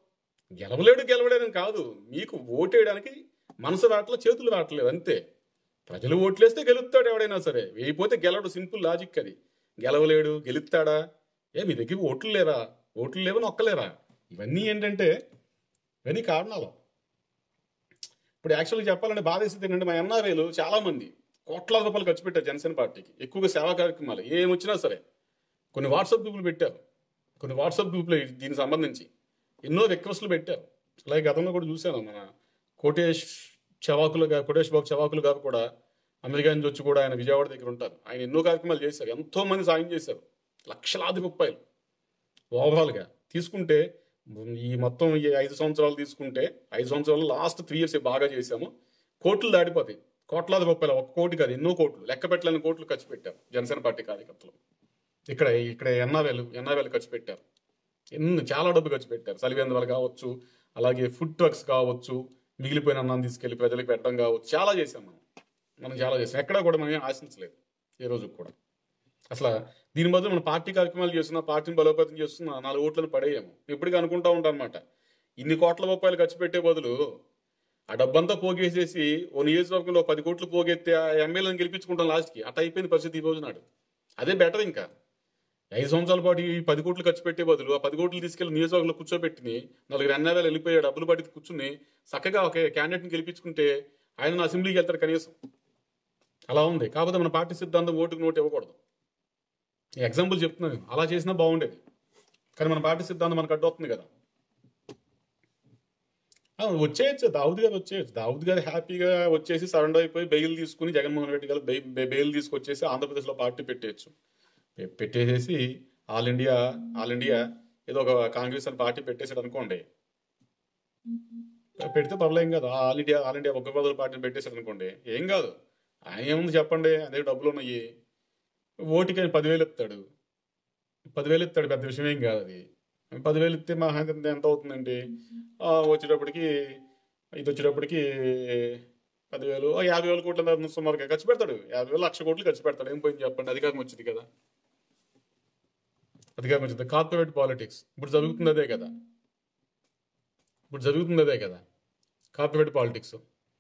గెలవలేడు గెలవలేదని కాదు మీకు ఓటేయడానికి మనసు రావట్లేదు చేతులు రావట్లేదు అంతే ప్రజలు ఓట్లేస్తే గెలుస్తాడు ఎవడైనా సరే వేయిపోతే గెలవడు సింపుల్ లాజిక్ అది గెలవలేడు గెలుస్తాడా ఏ మీ దగ్గర ఓట్లు లేరా ఓట్లు లేవని ఒక్కలేరా ఇవన్నీ ఏంటంటే ఇవన్నీ కారణాలు ఇప్పుడు యాక్చువల్గా చెప్పాలంటే బాధేసింది ఏంటంటే మా ఎన్ఆర్ఐలు చాలా మంది కోట్లాది రూపాయలు ఖర్చు పెట్టారు జనసేన పార్టీకి ఎక్కువగా సేవా కార్యక్రమాలు ఏం వచ్చినా సరే కొన్ని వాట్సాప్ గ్రూపులు పెట్టారు కొన్ని వాట్సాప్ గ్రూపులు దీనికి సంబంధించి ఎన్నో రిక్వెస్ట్లు పెట్టారు అలాగే గతంలో కూడా చూశాను మన కోటేష్ చవాకులు గారు కోటేష్ బాబు చవాకులు గారు కూడా అమెరికా నుంచి వచ్చి కూడా ఆయన విజయవాడ దగ్గర ఉంటారు ఆయన ఎన్నో కార్యక్రమాలు చేశారు ఎంతో మంది సాయం చేశారు లక్షలాది రూపాయలు ఓవరాల్గా తీసుకుంటే ఈ మొత్తం ఈ ఐదు సంవత్సరాలు తీసుకుంటే ఐదు సంవత్సరాలు లాస్ట్ త్రీ ఇయర్స్ బాగా చేశాము కోట్లు దాటిపోతాయి కోట్లాది రూపాయలు ఒక కోటి కాదు ఎన్నో కోట్లు లెక్క పెట్టలేని కోట్లు ఖర్చు పెట్టారు జనసేన పార్టీ కార్యకర్తలు ఇక్కడ ఇక్కడ ఎన్ఆర్ఎల్ ఎన్ఆర్ఎల్ ఖర్చు పెట్టారు ఎన్ని చాలా డబ్బు ఖర్చు పెట్టారు సలివేంద్రాలు కావచ్చు అలాగే ఫుడ్ ట్రక్స్ కావచ్చు మిగిలిపోయిన అన్నం తీసుకెళ్లి ప్రజలకు పెట్టడం కావచ్చు చాలా చేసాం మనం మనం చాలా చేసాం ఎక్కడా కూడా మనం ఏం ఆశించలేదు ఏ రోజు కూడా అసలు దీని బదులు మన పార్టీ కార్యక్రమాలు చేస్తున్నా పార్టీని బలోపేతం చేస్తున్నా నాలుగు ఓట్లను పడేయము ఇప్పటికీ అనుకుంటా ఉంటాం అనమాట ఇన్ని కోట్ల రూపాయలు ఖర్చు పెట్టే బదులు ఆ డబ్బంతా పోగేసేసి ఓ నియోజకవర్గంలో పది కోట్లు పోగెత్తే ఆ ఎమ్మెల్యేని గెలిపించుకుంటాం లాస్ట్కి అట్ట అయిపోయింది పరిస్థితి ఈ రోజు నాడు అదే బెటర్ ఇంకా ఐదు సంవత్సరాల పాటు ఈ పది కోట్లు ఖర్చు పెట్టే బదులు ఆ పది కోట్లు తీసుకెళ్లి నియోజకవర్గంలో కూర్చోబెట్టి నలుగురు ఎన్ఆర్ఐలు వెళ్ళిపోయి డబ్బులు పట్టి కూర్చుని చక్కగా ఒక క్యాండిడేట్ని గెలిపించుకుంటే ఆయన అసెంబ్లీకి వెళ్తారు కనీసం అలా ఉంది కాకపోతే మన పార్టీ సిద్ధాంతం ఓటుకు నోటు ఇవ్వకూడదు ఎగ్జాంపుల్ చెప్తున్నాను అలా చేసినా బాగుండేది కానీ మన పార్టీ సిద్ధాంతం మనకు అడ్డవుతుంది కదా ఆ, వచ్చేయచ్చు దావుద్ గారు వచ్చేయచ్చు దావుద్ గారు హ్యాపీగా వచ్చేసి సరెండర్ అయిపోయి బెయిల్ తీసుకుని జగన్మోహన్ రెడ్డి గారు బెయి- బె- బెయిల్ తీసుకొచ్చేసి ఆంధ్రప్రదేశ్లో పార్టీ పెట్టేయచ్చు పె- పెట్టేసేసి ఆల్ ఇండియా ఆల్ ఇండియా ఏదో ఒక కాంగ్రెస్ అని పార్టీ పెట్టేసాడు అనుకోండి పెడితే పర్లేం కాదు ఆల్ ఇండియా ఆల్ ఇండియా ఒక్క పార్టీని పెట్టేసాడు అనుకోండి ఏం కాదు ఆయన ఏముంది చెప్పండి అదే డబ్బులు ఉన్నాయి ఓటుకి ఆయన పదివేలు ఇస్తాడు పదివేలు ఇస్తాడు పెద్ద విషయం ఏం కాదు అది పదివేలు ఇస్తే మా ఎంత ఎంత అవుతుందండి ఆ, వచ్చేటప్పటికి ఇది వచ్చేటప్పటికి పదివేలు ఆ, యాభై వేల కోట్ల సుమారుగా ఖర్చు పెడతాడు యాభై వేలు లక్ష కోట్లు ఖర్చు పెడతాడు ఏం పోయింది చెప్పండి అధికారం వచ్చింది కదా అధికారం వచ్చింది కార్పొరేట్ పాలిటిక్స్ ఇప్పుడు జరుగుతుంది అదే కదా ఇప్పుడు జరుగుతుంది అదే కదా కార్పొరేట్ పాలిటిక్స్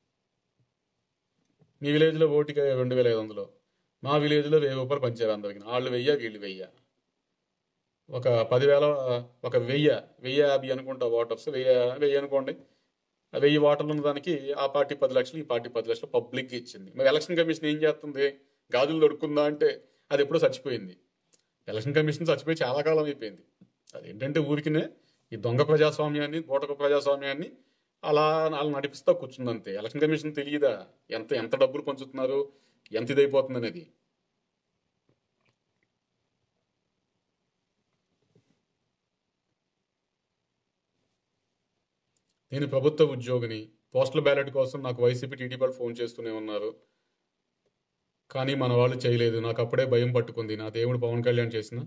మీ విలేజ్లో ఓటుకి రెండు వేల ఐదు వందలు మా విలేజ్లో వెయ్యి రూపాయలు పంచారు అందరికి వాళ్ళు వెయ్య వీళ్ళు వెయ్య ఒక పదివేల ఒక వెయ్యి వెయ్యి యాభై అనుకుంటా ఓటర్స్ వెయ్యి వెయ్యి అనుకోండి ఆ వెయ్యి ఓటర్లు ఉన్న దానికి ఆ పార్టీ పది లక్షలు ఈ పార్టీ పది లక్షలు పబ్లిక్ ఇచ్చింది మరి ఎలక్షన్ కమిషన్ ఏం చేస్తుంది గాజులు దొరుకుందా అంటే అది ఎప్పుడో చచ్చిపోయింది ఎలక్షన్ కమిషన్ చచ్చిపోయి చాలా కాలం అయిపోయింది అదేంటంటే ఊరికినే ఈ దొంగ ప్రజాస్వామ్యాన్ని బూటక ప్రజాస్వామ్యాన్ని అలా అలా నడిపిస్తా కూర్చుంది అంతే ఎలక్షన్ కమిషన్ తెలియదా ఎంత ఎంత డబ్బులు పంచుతున్నారు ఎంత ఇదైపోతుంది అనేది నేను ప్రభుత్వ ఉద్యోగిని పోస్టల్ బ్యాలెట్ కోసం నాకు వైసీపీ టీడీపీ వాళ్ళు ఫోన్ చేస్తూనే ఉన్నారు కానీ మన వాళ్ళు చేయలేదు నాకు అప్పుడే భయం పట్టుకుంది నా దేవుడు పవన్ కళ్యాణ్ చేసిన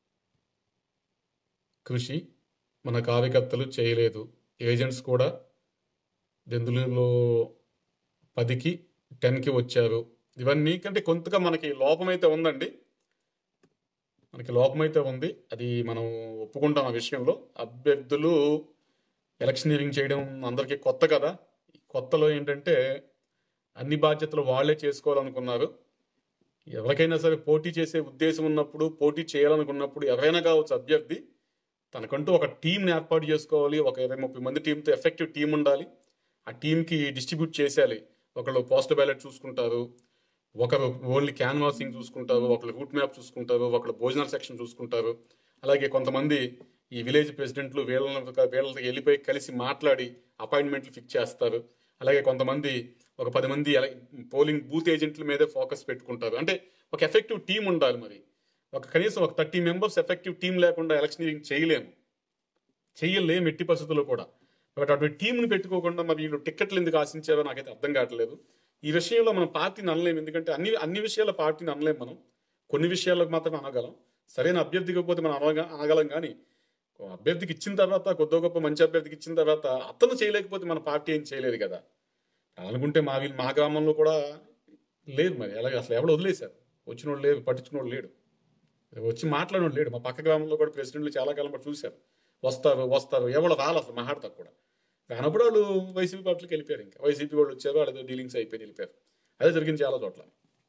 కృషి మన కార్యకర్తలు చేయలేదు ఏజెంట్స్ కూడా దెందులలో పదికి టెన్కి వచ్చారు ఇవన్నీ కంటే కొంతగా మనకి లోపమైతే ఉందండి మనకి లోపమైతే ఉంది అది మనం ఒప్పుకుంటాం ఆ విషయంలో అభ్యర్థులు ఎలక్షనీరింగ్ చేయడం అందరికీ కొత్త కదా ఈ కొత్తలో ఏంటంటే అన్ని బాధ్యతలు వాళ్ళే చేసుకోవాలనుకున్నారు ఎవరికైనా సరే పోటీ చేసే ఉద్దేశం ఉన్నప్పుడు పోటీ చేయాలనుకున్నప్పుడు ఎవరైనా కావచ్చు అభ్యర్థి తనకంటూ ఒక టీంని ఏర్పాటు చేసుకోవాలి ఒక ఇరవై ముప్పై మంది టీంతో ఎఫెక్టివ్ టీం ఉండాలి ఆ టీంకి డిస్ట్రిబ్యూట్ చేసేయాలి ఒకళ్ళు పోస్ట్ బ్యాలెట్ చూసుకుంటారు ఒకరు ఓన్లీ క్యాన్వాసింగ్ చూసుకుంటారు ఒకళ్ళు రూట్ మ్యాప్ చూసుకుంటారు ఒకళ్ళు భోజనాల సెక్షన్ చూసుకుంటారు అలాగే కొంతమంది ఈ విలేజ్ ప్రెసిడెంట్లు వీళ్ళని వీళ్ళకి వెళ్ళిపోయి కలిసి మాట్లాడి అపాయింట్మెంట్లు ఫిక్స్ చేస్తారు అలాగే కొంతమంది ఒక పది మంది ఎల- పోలింగ్ బూత్ ఏజెంట్ల మీదే ఫోకస్ పెట్టుకుంటారు అంటే ఒక ఎఫెక్టివ్ టీం ఉండాలి మరి ఒక కనీసం ఒక థర్టీ మెంబర్స్ ఎఫెక్టివ్ టీం లేకుండా ఎలక్షనీరింగ్ చేయలేము చెయ్యలేము ఎట్టి పరిస్థితుల్లో కూడా బట్ అటువంటి టీంని పెట్టుకోకుండా మరి వీళ్ళు టికెట్లు ఎందుకు ఆశించారో నాకైతే అర్థం కావట్లేదు ఈ విషయంలో మనం పార్టీని అనలేము ఎందుకంటే అన్ని అన్ని విషయాల పార్టీని అనలేము మనం కొన్ని విషయాలకు మాత్రమే అనగలం సరైన అభ్యర్థి ఇవ్వకపోతే మనం అనగా అనగలం కానీ ఓ అభ్యర్థికి ఇచ్చిన తర్వాత కొద్దో గొప్ప మంచి అభ్యర్థికి ఇచ్చిన తర్వాత అతను చేయలేకపోతే మన పార్టీ ఏం చేయలేదు కదా అనుకుంటే మా వీళ్ళు మా గ్రామంలో కూడా లేదు మరి అలాగే అసలు ఎవడు వదిలేశారు వచ్చిన వాడు లేదు పట్టించుకున్నోడు లేడు వచ్చి మాట్లాడినోడు లేడు మా పక్క గ్రామంలో కూడా ప్రెసిడెంట్లు చాలా కాలం పాటు చూశారు వస్తారు వస్తారు ఎవరు రాలి అసలు మాట్లాడతారు కూడా రానప్పుడు వాళ్ళు వైసీపీ పార్టీకి వెళ్ళిపోయారు ఇంకా వైసీపీ వాళ్ళు వచ్చారు వాళ్ళతో డీలింగ్స్ అయిపోయి వెళ్ళిపోయారు అదే జరిగింది చాలా చోట్ల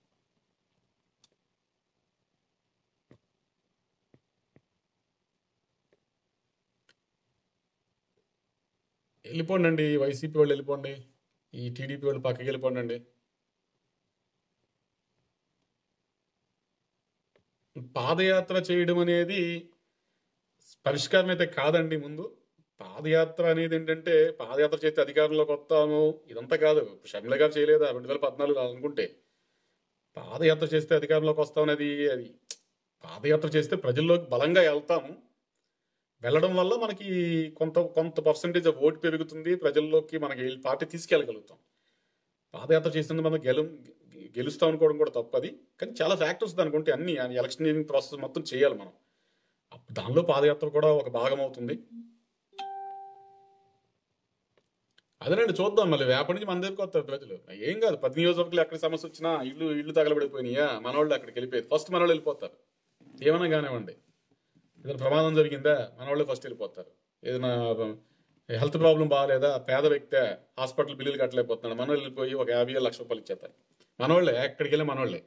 వెళ్ళిపోండి అండి వైసీపీ వాళ్ళు వెళ్ళిపోండి ఈ టీడీపీ వాళ్ళు పక్కకి వెళ్ళిపోండి అండి పాదయాత్ర చేయడం అనేది పరిష్కారం అయితే కాదండి ముందు పాదయాత్ర అనేది ఏంటంటే పాదయాత్ర చేస్తే అధికారంలోకి వస్తాము ఇదంతా కాదు షర్మిల గారు చేయలేదా రెండు వేల పద్నాలుగు అనుకుంటే పాదయాత్ర చేస్తే అధికారంలోకి వస్తామనేది అది పాదయాత్ర చేస్తే ప్రజల్లోకి బలంగా వెళ్తాము వెళ్ళడం వల్ల మనకి కొంత కొంత పర్సంటేజ్ ఆఫ్ ఓటు పెరుగుతుంది ప్రజల్లోకి మనకి ఈ పార్టీ తీసుకెళ్ళగలుగుతాం పాదయాత్ర చేసినందుకు మనం గెలు గెలుస్తాం అనుకోవడం కూడా తప్పది కానీ చాలా ఫ్యాక్టర్స్ దానికి ఉంటే అన్ని ఎలక్షనీరింగ్ ప్రాసెస్ మొత్తం చేయాలి మనం అప్- దానిలో పాదయాత్ర కూడా ఒక భాగం అవుతుంది అదేనండి చూద్దాం మళ్ళీ రేపటి నుంచి మన దగ్గరికి వస్తారు ప్రజలు ఏం కాదు పది నియోజకవర్గాలు ఎక్కడ సమస్య వచ్చినా ఇల్లు ఇల్లు తగలబడిపోయినాయా మనవాళ్ళు అక్కడికి వెళ్ళిపోయారు ఫస్ట్ మనవాళ్ళు వెళ్ళిపోతారు ఏమైనా కానివ్వండి ఏదైనా ప్రమాదం జరిగిందా మనవాళ్ళే ఫస్ట్ వెళ్ళిపోతారు ఏదైనా హెల్త్ ప్రాబ్లం బాగాలేదా పేద వ్యక్తే హాస్పిటల్ బిల్లులు కట్టలేకపోతున్నాడు మనవాళ్ళు వెళ్ళిపోయి ఒక యాభై ఏడు లక్ష రూపాయలు ఇచ్చేస్తారు మనవాళ్ళే ఎక్కడికి వెళ్ళి మనవాళ్ళే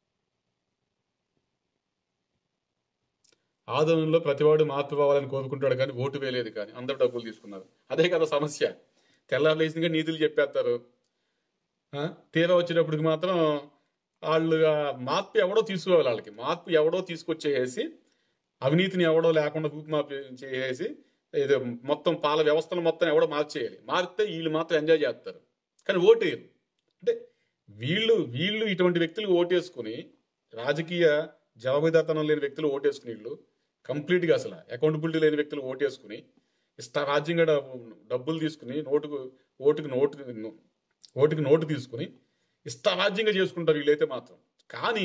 ఆదరణలో ప్రతివాడు మార్పు రావాలని కోరుకుంటాడు కానీ ఓటు వేయలేదు కానీ అందరూ డబ్బులు తీసుకున్నారు అదే కదా సమస్య తెల్లారులేసిందిగా నీతులు చెప్పేస్తారు ఆ? తీరా వచ్చేటప్పటికి మాత్రం వాళ్ళు ఆ మార్పు ఎవడో తీసుకోవాలి వాళ్ళకి మార్పు ఎవడో తీసుకొచ్చేసి అవినీతిని ఎవడో లేకుండా రూపుమాపి చేసేసి ఏదో మొత్తం పాల వ్యవస్థను మొత్తం ఎవడో మార్చేయాలి మారితే వీళ్ళు మాత్రం ఎంజాయ్ చేస్తారు కానీ ఓటేయరు అంటే వీళ్ళు వీళ్ళు ఇటువంటి వ్యక్తులు ఓటేసుకుని రాజకీయ జవాబుదారితనం లేని వ్యక్తులు ఓటేసుకుని వీళ్ళు కంప్లీట్గా అసలు అకౌంటబిలిటీ లేని వ్యక్తులు ఓటేసుకుని ఇష్ట రాజ్యంగా డబ్బు- డబ్బులు తీసుకుని నోటుకు ఓటుకు నోటు ఓటుకి నోటు తీసుకుని ఇష్టారాజ్యంగా చేసుకుంటారు వీళ్ళైతే మాత్రం కానీ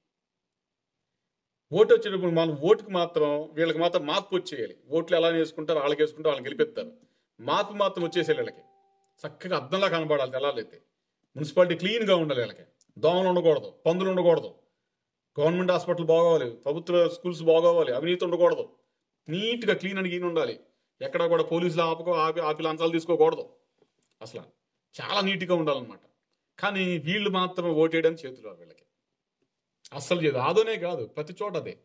ఓటు వచ్చేటప్పుడు మనం ఓటుకు మాత్రం వీళ్ళకి మాత్రం మార్పు వచ్చేయాలి ఓట్లు ఎలా వేసుకుంటారు వాళ్ళకి వేసుకుంటారు వాళ్ళకి గెలిపిస్తారు మార్పు మాత్రం వచ్చేసేయాలి వీళ్ళకి చక్కగా అద్దంలా కనబడాలి తెలాలైతే మున్సిపాలిటీ క్లీన్గా ఉండాలి వీళ్ళకి దోమలు ఉండకూడదు పందులు ఉండకూడదు గవర్నమెంట్ హాస్పిటల్ బాగోవాలి ప్రభుత్వ స్కూల్స్ బాగోవాలి అవినీతి ఉండకూడదు నీట్గా క్లీన్ అండ్ క్లీన్ ఉండాలి ఎక్కడ కూడా పోలీసులు ఆపకో ఆపి ఆపి లంచాలు తీసుకోకూడదు అసలు చాలా నీట్గా ఉండాలన్నమాట కానీ వీళ్ళు మాత్రం ఓటేయడానికి చేతులు రావు వీళ్ళకి అస్సలు చేయదు ఆదోనే కాదు ప్రతి చోట అదే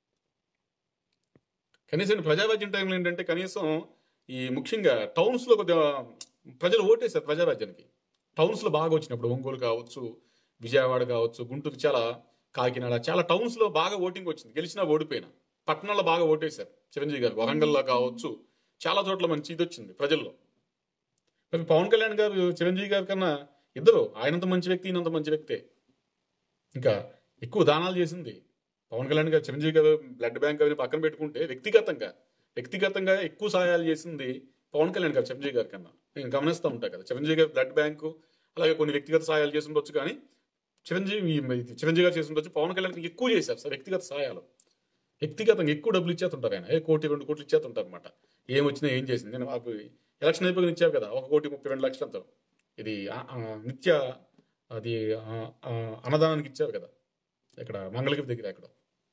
కనీసం ప్రజారాజ్యం టైంలో ఏంటంటే కనీసం ఈ ముఖ్యంగా టౌన్స్లో కొద్దిగా ప్రజలు ఓటేశారు ప్రజారాజ్యానికి టౌన్స్లో బాగా వచ్చినప్పుడు ఒంగోలు కావచ్చు విజయవాడ కావచ్చు గుంటూరు చాలా కాకినాడ చాలా టౌన్స్లో బాగా ఓటింగ్ వచ్చింది గెలిచినా ఓడిపోయినా పట్టణాల్లో బాగా ఓటేశారు చిరంజీవి గారు వరంగల్లో కావచ్చు చాలా చోట్ల మంచి ఇది వచ్చింది ప్రజల్లో మరి పవన్ కళ్యాణ్ గారు చిరంజీవి గారి కన్నా ఇద్దరు ఆయనంత మంచి వ్యక్తి ఈయనంత మంచి వ్యక్తే ఇంకా ఎక్కువ దానాలు చేసింది పవన్ కళ్యాణ్ గారు చిరంజీవి గారు బ్లడ్ బ్యాంక్ అవి పక్కన పెట్టుకుంటే వ్యక్తిగతంగా వ్యక్తిగతంగా ఎక్కువ సహాయాలు చేసింది పవన్ కళ్యాణ్ గారు చిరంజీవి గారి కన్నా నేను గమనిస్తూ ఉంటాను కదా చిరంజీవి గారు బ్లడ్ బ్యాంకు అలాగే కొన్ని వ్యక్తిగత సహాయాలు చేసి ఉండొచ్చు కానీ చిరంజీవి ఇది చిరంజీవి గారు చేసి ఉండొచ్చు పవన్ కళ్యాణ్ ఎక్కువ చేశారు సార్ వ్యక్తిగత సహాయాలు వ్యక్తిగతంగా ఎక్కువ డబ్బులు ఇచ్చేస్తుంటారు ఆయన ఏ కోటి రెండు కోట్లు ఇచ్చేస్తుంటారు అనమాట ఏం వచ్చినా ఏం చేసింది నేను మాకు ఎలక్షన్ అయిపోయి ఇచ్చారు కదా ఒక కోటి ముప్పై రెండు లక్షలతో ఇది ఆ- ఆ నిత్య అది ఆ, ఆ, అన్నదానానికి ఇచ్చారు కదా ఇక్కడ మంగళగిరి దగ్గర ఎక్కడ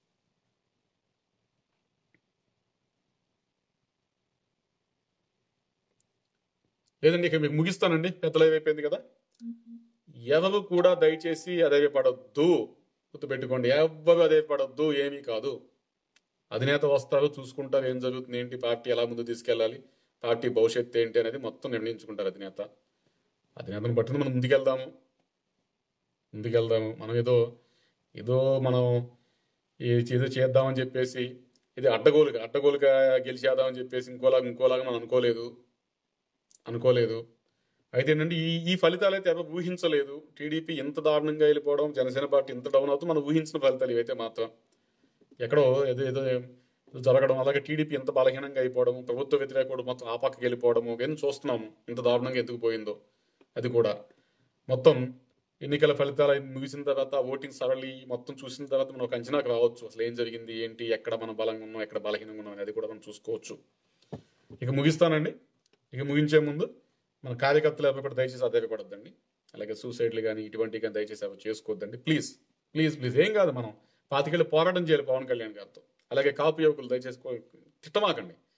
లేదండి ఇక మీకు ముగిస్తానండి పెద్దలు అయిపోయింది కదా ఎవరు కూడా దయచేసి అదే పడొద్దు గుర్తుపెట్టుకోండి ఎవ్వరు అదే పడొద్దు ఏమీ కాదు అధినేత వస్తారు చూసుకుంటారు ఏం జరుగుతుంది ఏంటి పార్టీ ఎలా ముందు తీసుకెళ్ళాలి పార్టీ భవిష్యత్తు ఏంటి అనేది మొత్తం నిర్ణయించుకుంటారు అధినేత అధినేతను పట్టుకుని మనం ముందుకెళ్దాము ముందుకెళ్దాము మనం ఏదో ఏదో మనం ఏ- ఏదో చేద్దామని చెప్పేసి ఇది అడ్డగోలుగా అడ్డగోలుగా గెలిచేద్దామని చెప్పేసి ఇంకోలాగా ఇంకోలాగా మనం అనుకోలేదు అనుకోలేదు అయితే ఏంటంటే ఈ ఈ ఫలితాలు అయితే ఎవరు ఊహించలేదు టీడీపీ ఇంత దారుణంగా వెళ్ళిపోవడం జనసేన పార్టీ ఇంత డౌన్ అవుతుంది మనం ఊహించిన ఫలితాలు ఇవైతే మాత్రం ఎక్కడో ఏదో ఏదో ఏదో జరగడం అలాగే టీడీపీ ఎంత బలహీనంగా అయిపోవడం ప్రభుత్వ వ్యతిరేకుడు మొత్తం ఆ పక్కకి వెళ్ళిపోవడము ఇవన్నీ చూస్తున్నాము ఇంత దారుణంగా ఎందుకు పోయిందో అది కూడా మొత్తం ఎన్నికల ఫలితాలు అయి ముగిసిన తర్వాత ఓటింగ్ సరళి మొత్తం చూసిన తర్వాత మనం ఒక అంచనాకు రావచ్చు అసలు ఏం జరిగింది ఏంటి ఎక్కడ మనం బలంగా ఉన్నాం ఎక్కడ బలహీనంగా ఉన్నాం అది కూడా మనం చూసుకోవచ్చు ఇక ముగిస్తానండి ఇక ముగించే ముందు మన కార్యకర్తలు ఎవరు కూడా దయచేసి అధైర్యపడద్దండి అలాగే సూసైడ్లు కానీ ఇటువంటివి కానీ దయచేసి అవి చేసుకోవద్దండి ప్లీజ్ ప్లీజ్ ప్లీజ్ ఏం కాదు మనం పాతికేళ్ళు పోరాటం చేయాలి పవన్ కళ్యాణ్ గారితో అలాగే కాపు యువకులు దయచేసి కో- తిట్టమాకండి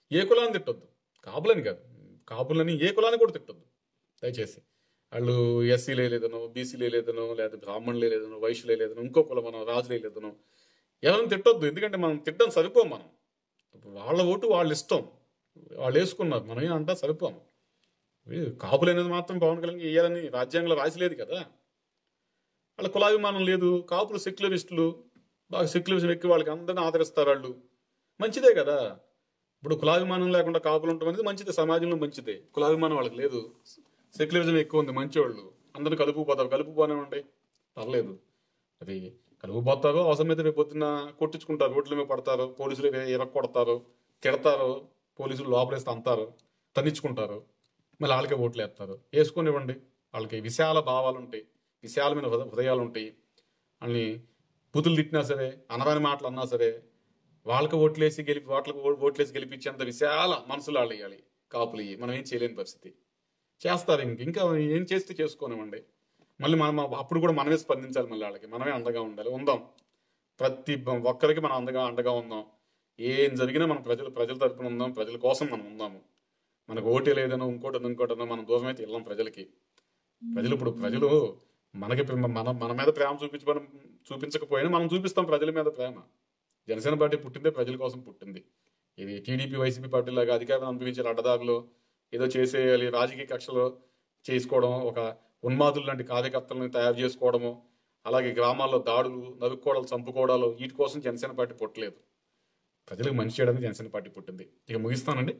ఏ కులాన్ని తిట్టొద్దు కాపులని కాదు కాపులని ఏ కులాన్ని కూడా తిట్టొద్దు దయచేసి వాళ్ళు ఎస్సీలే లేదనో బీసీలే లేదనో లేదా బ్రాహ్మణులే లేదనో వైశ్యులే లేదనో ఇంకో కులమనో రాజులే లేదనో ఎవరిని తిట్టొద్దు ఎందుకంటే మనం తిట్టడం సరిపోం మనం వాళ్ళ ఓటు వాళ్ళ ఇష్టం వాళ్ళు వేసుకున్నారు మనం ఏం అంటా సరిపోం వీళ్ళు కాపులు అనేది మాత్రం పవన్ కళ్యాణ్ వేయాలని రాజ్యాంగంలో రాసిలేదు కదా వాళ్ళ కులాభిమానం లేదు కాపులు సెక్యులరిస్టులు బాగా సెక్యులరిజం ఎక్కి వాళ్ళకి అందరిని ఆదరిస్తారు వాళ్ళు మంచిదే కదా ఇప్పుడు కులాభిమానం లేకుండా కాపులు ఉండటం అనేది మంచిదే సమాజంలో మంచిదే కులాభిమానం వాళ్ళకి లేదు సెక్యులరిజం ఎక్కువ ఉంది మంచివాళ్ళు అందరూ కలుపుకుపోతారు కలుపుకోనివ్వండి పర్లేదు అది కలుపుపోతారు అవసరమైతే రేపు పొద్దున్న కొట్టించుకుంటారు రోడ్ల మీద పడతారు పోలీసులు ఇరగ కొడతారు తిడతారు పోలీసులు లోపలేస్తే అంటారు తన్నించుకుంటారు మళ్ళీ వాళ్ళకే ఓట్లు వేస్తారు వేసుకొనివ్వండి వాళ్ళకి విశాల భావాలు ఉంటాయి విశాలమైన హృద- హృదయాలు ఉంటాయి వాళ్ళని బుతులు తిట్టినా సరే అనరాని మాటలు అన్నా సరే వాళ్ళకి ఓట్లేసి గెలిపి వాళ్ళకి ఓ- ఓట్లేసి గెలిపించేంత విశాల మనసులు వాళ్ళు ఇవ్వాలి కాపులు ఇయ్యి. మనం ఏం చేయలేని పరిస్థితి చేస్తారు ఇంక ఇంకా ఏం చేస్తే చేసుకోనివ్వండి మళ్ళీ మనం అప్పుడు కూడా మనమే స్పందించాలి మళ్ళీ వాళ్ళకి మనమే అండగా ఉండాలి ఉందాం ప్రతి బ- ఒక్కరికి మనం అండగా అండగా ఉందాం ఏం జరిగినా మనం ప్రజలు ప్రజల తరపున ఉందాం ప్రజల కోసం మనం ఉందాము మనకు ఓటే లేదనో ఇంకోటనో ఇంకోటనో మనం దూరం అయితే వెళ్ళాం ప్రజలకి ప్రజలు ఇప్పుడు ప్రజలు మనకి ప్రేమ- మన మన మీద ప్రేమ చూపించడం చూపించకపోయినా మనం చూపిస్తాం ప్రజల మీద ప్రేమ జనసేన పార్టీ పుట్టిందే ప్రజల కోసం పుట్టింది ఇది టీడీపీ వైసీపీ పార్టీ లాగా అధికారం అనుభవించే అడ్డదారులు ఏదో చేసేయాలి రాజకీయ కక్షలు చేసుకోవడం ఒక ఉన్మాదులు లాంటి కార్యకర్తలను తయారు చేసుకోవడము అలాగే గ్రామాల్లో దాడులు నరుక్కోవడాలు చంపుకోవడాలు వీటి కోసం జనసేన పార్టీ పుట్టలేదు ప్రజలకు మంచి చేయడానికి జనసేన పార్టీ పుట్టింది ఇక ముగిస్తానండి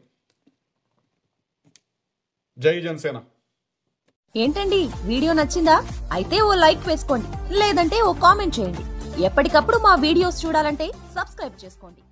జై జనసేన ఏంటండి వీడియో నచ్చిందా అయితే ఓ లైక్ వేసుకోండి లేదంటే ఓ కామెంట్ చేయండి ఎప్పటికప్పుడు మా వీడియోస్ చూడాలంటే సబ్స్క్రైబ్ చేసుకోండి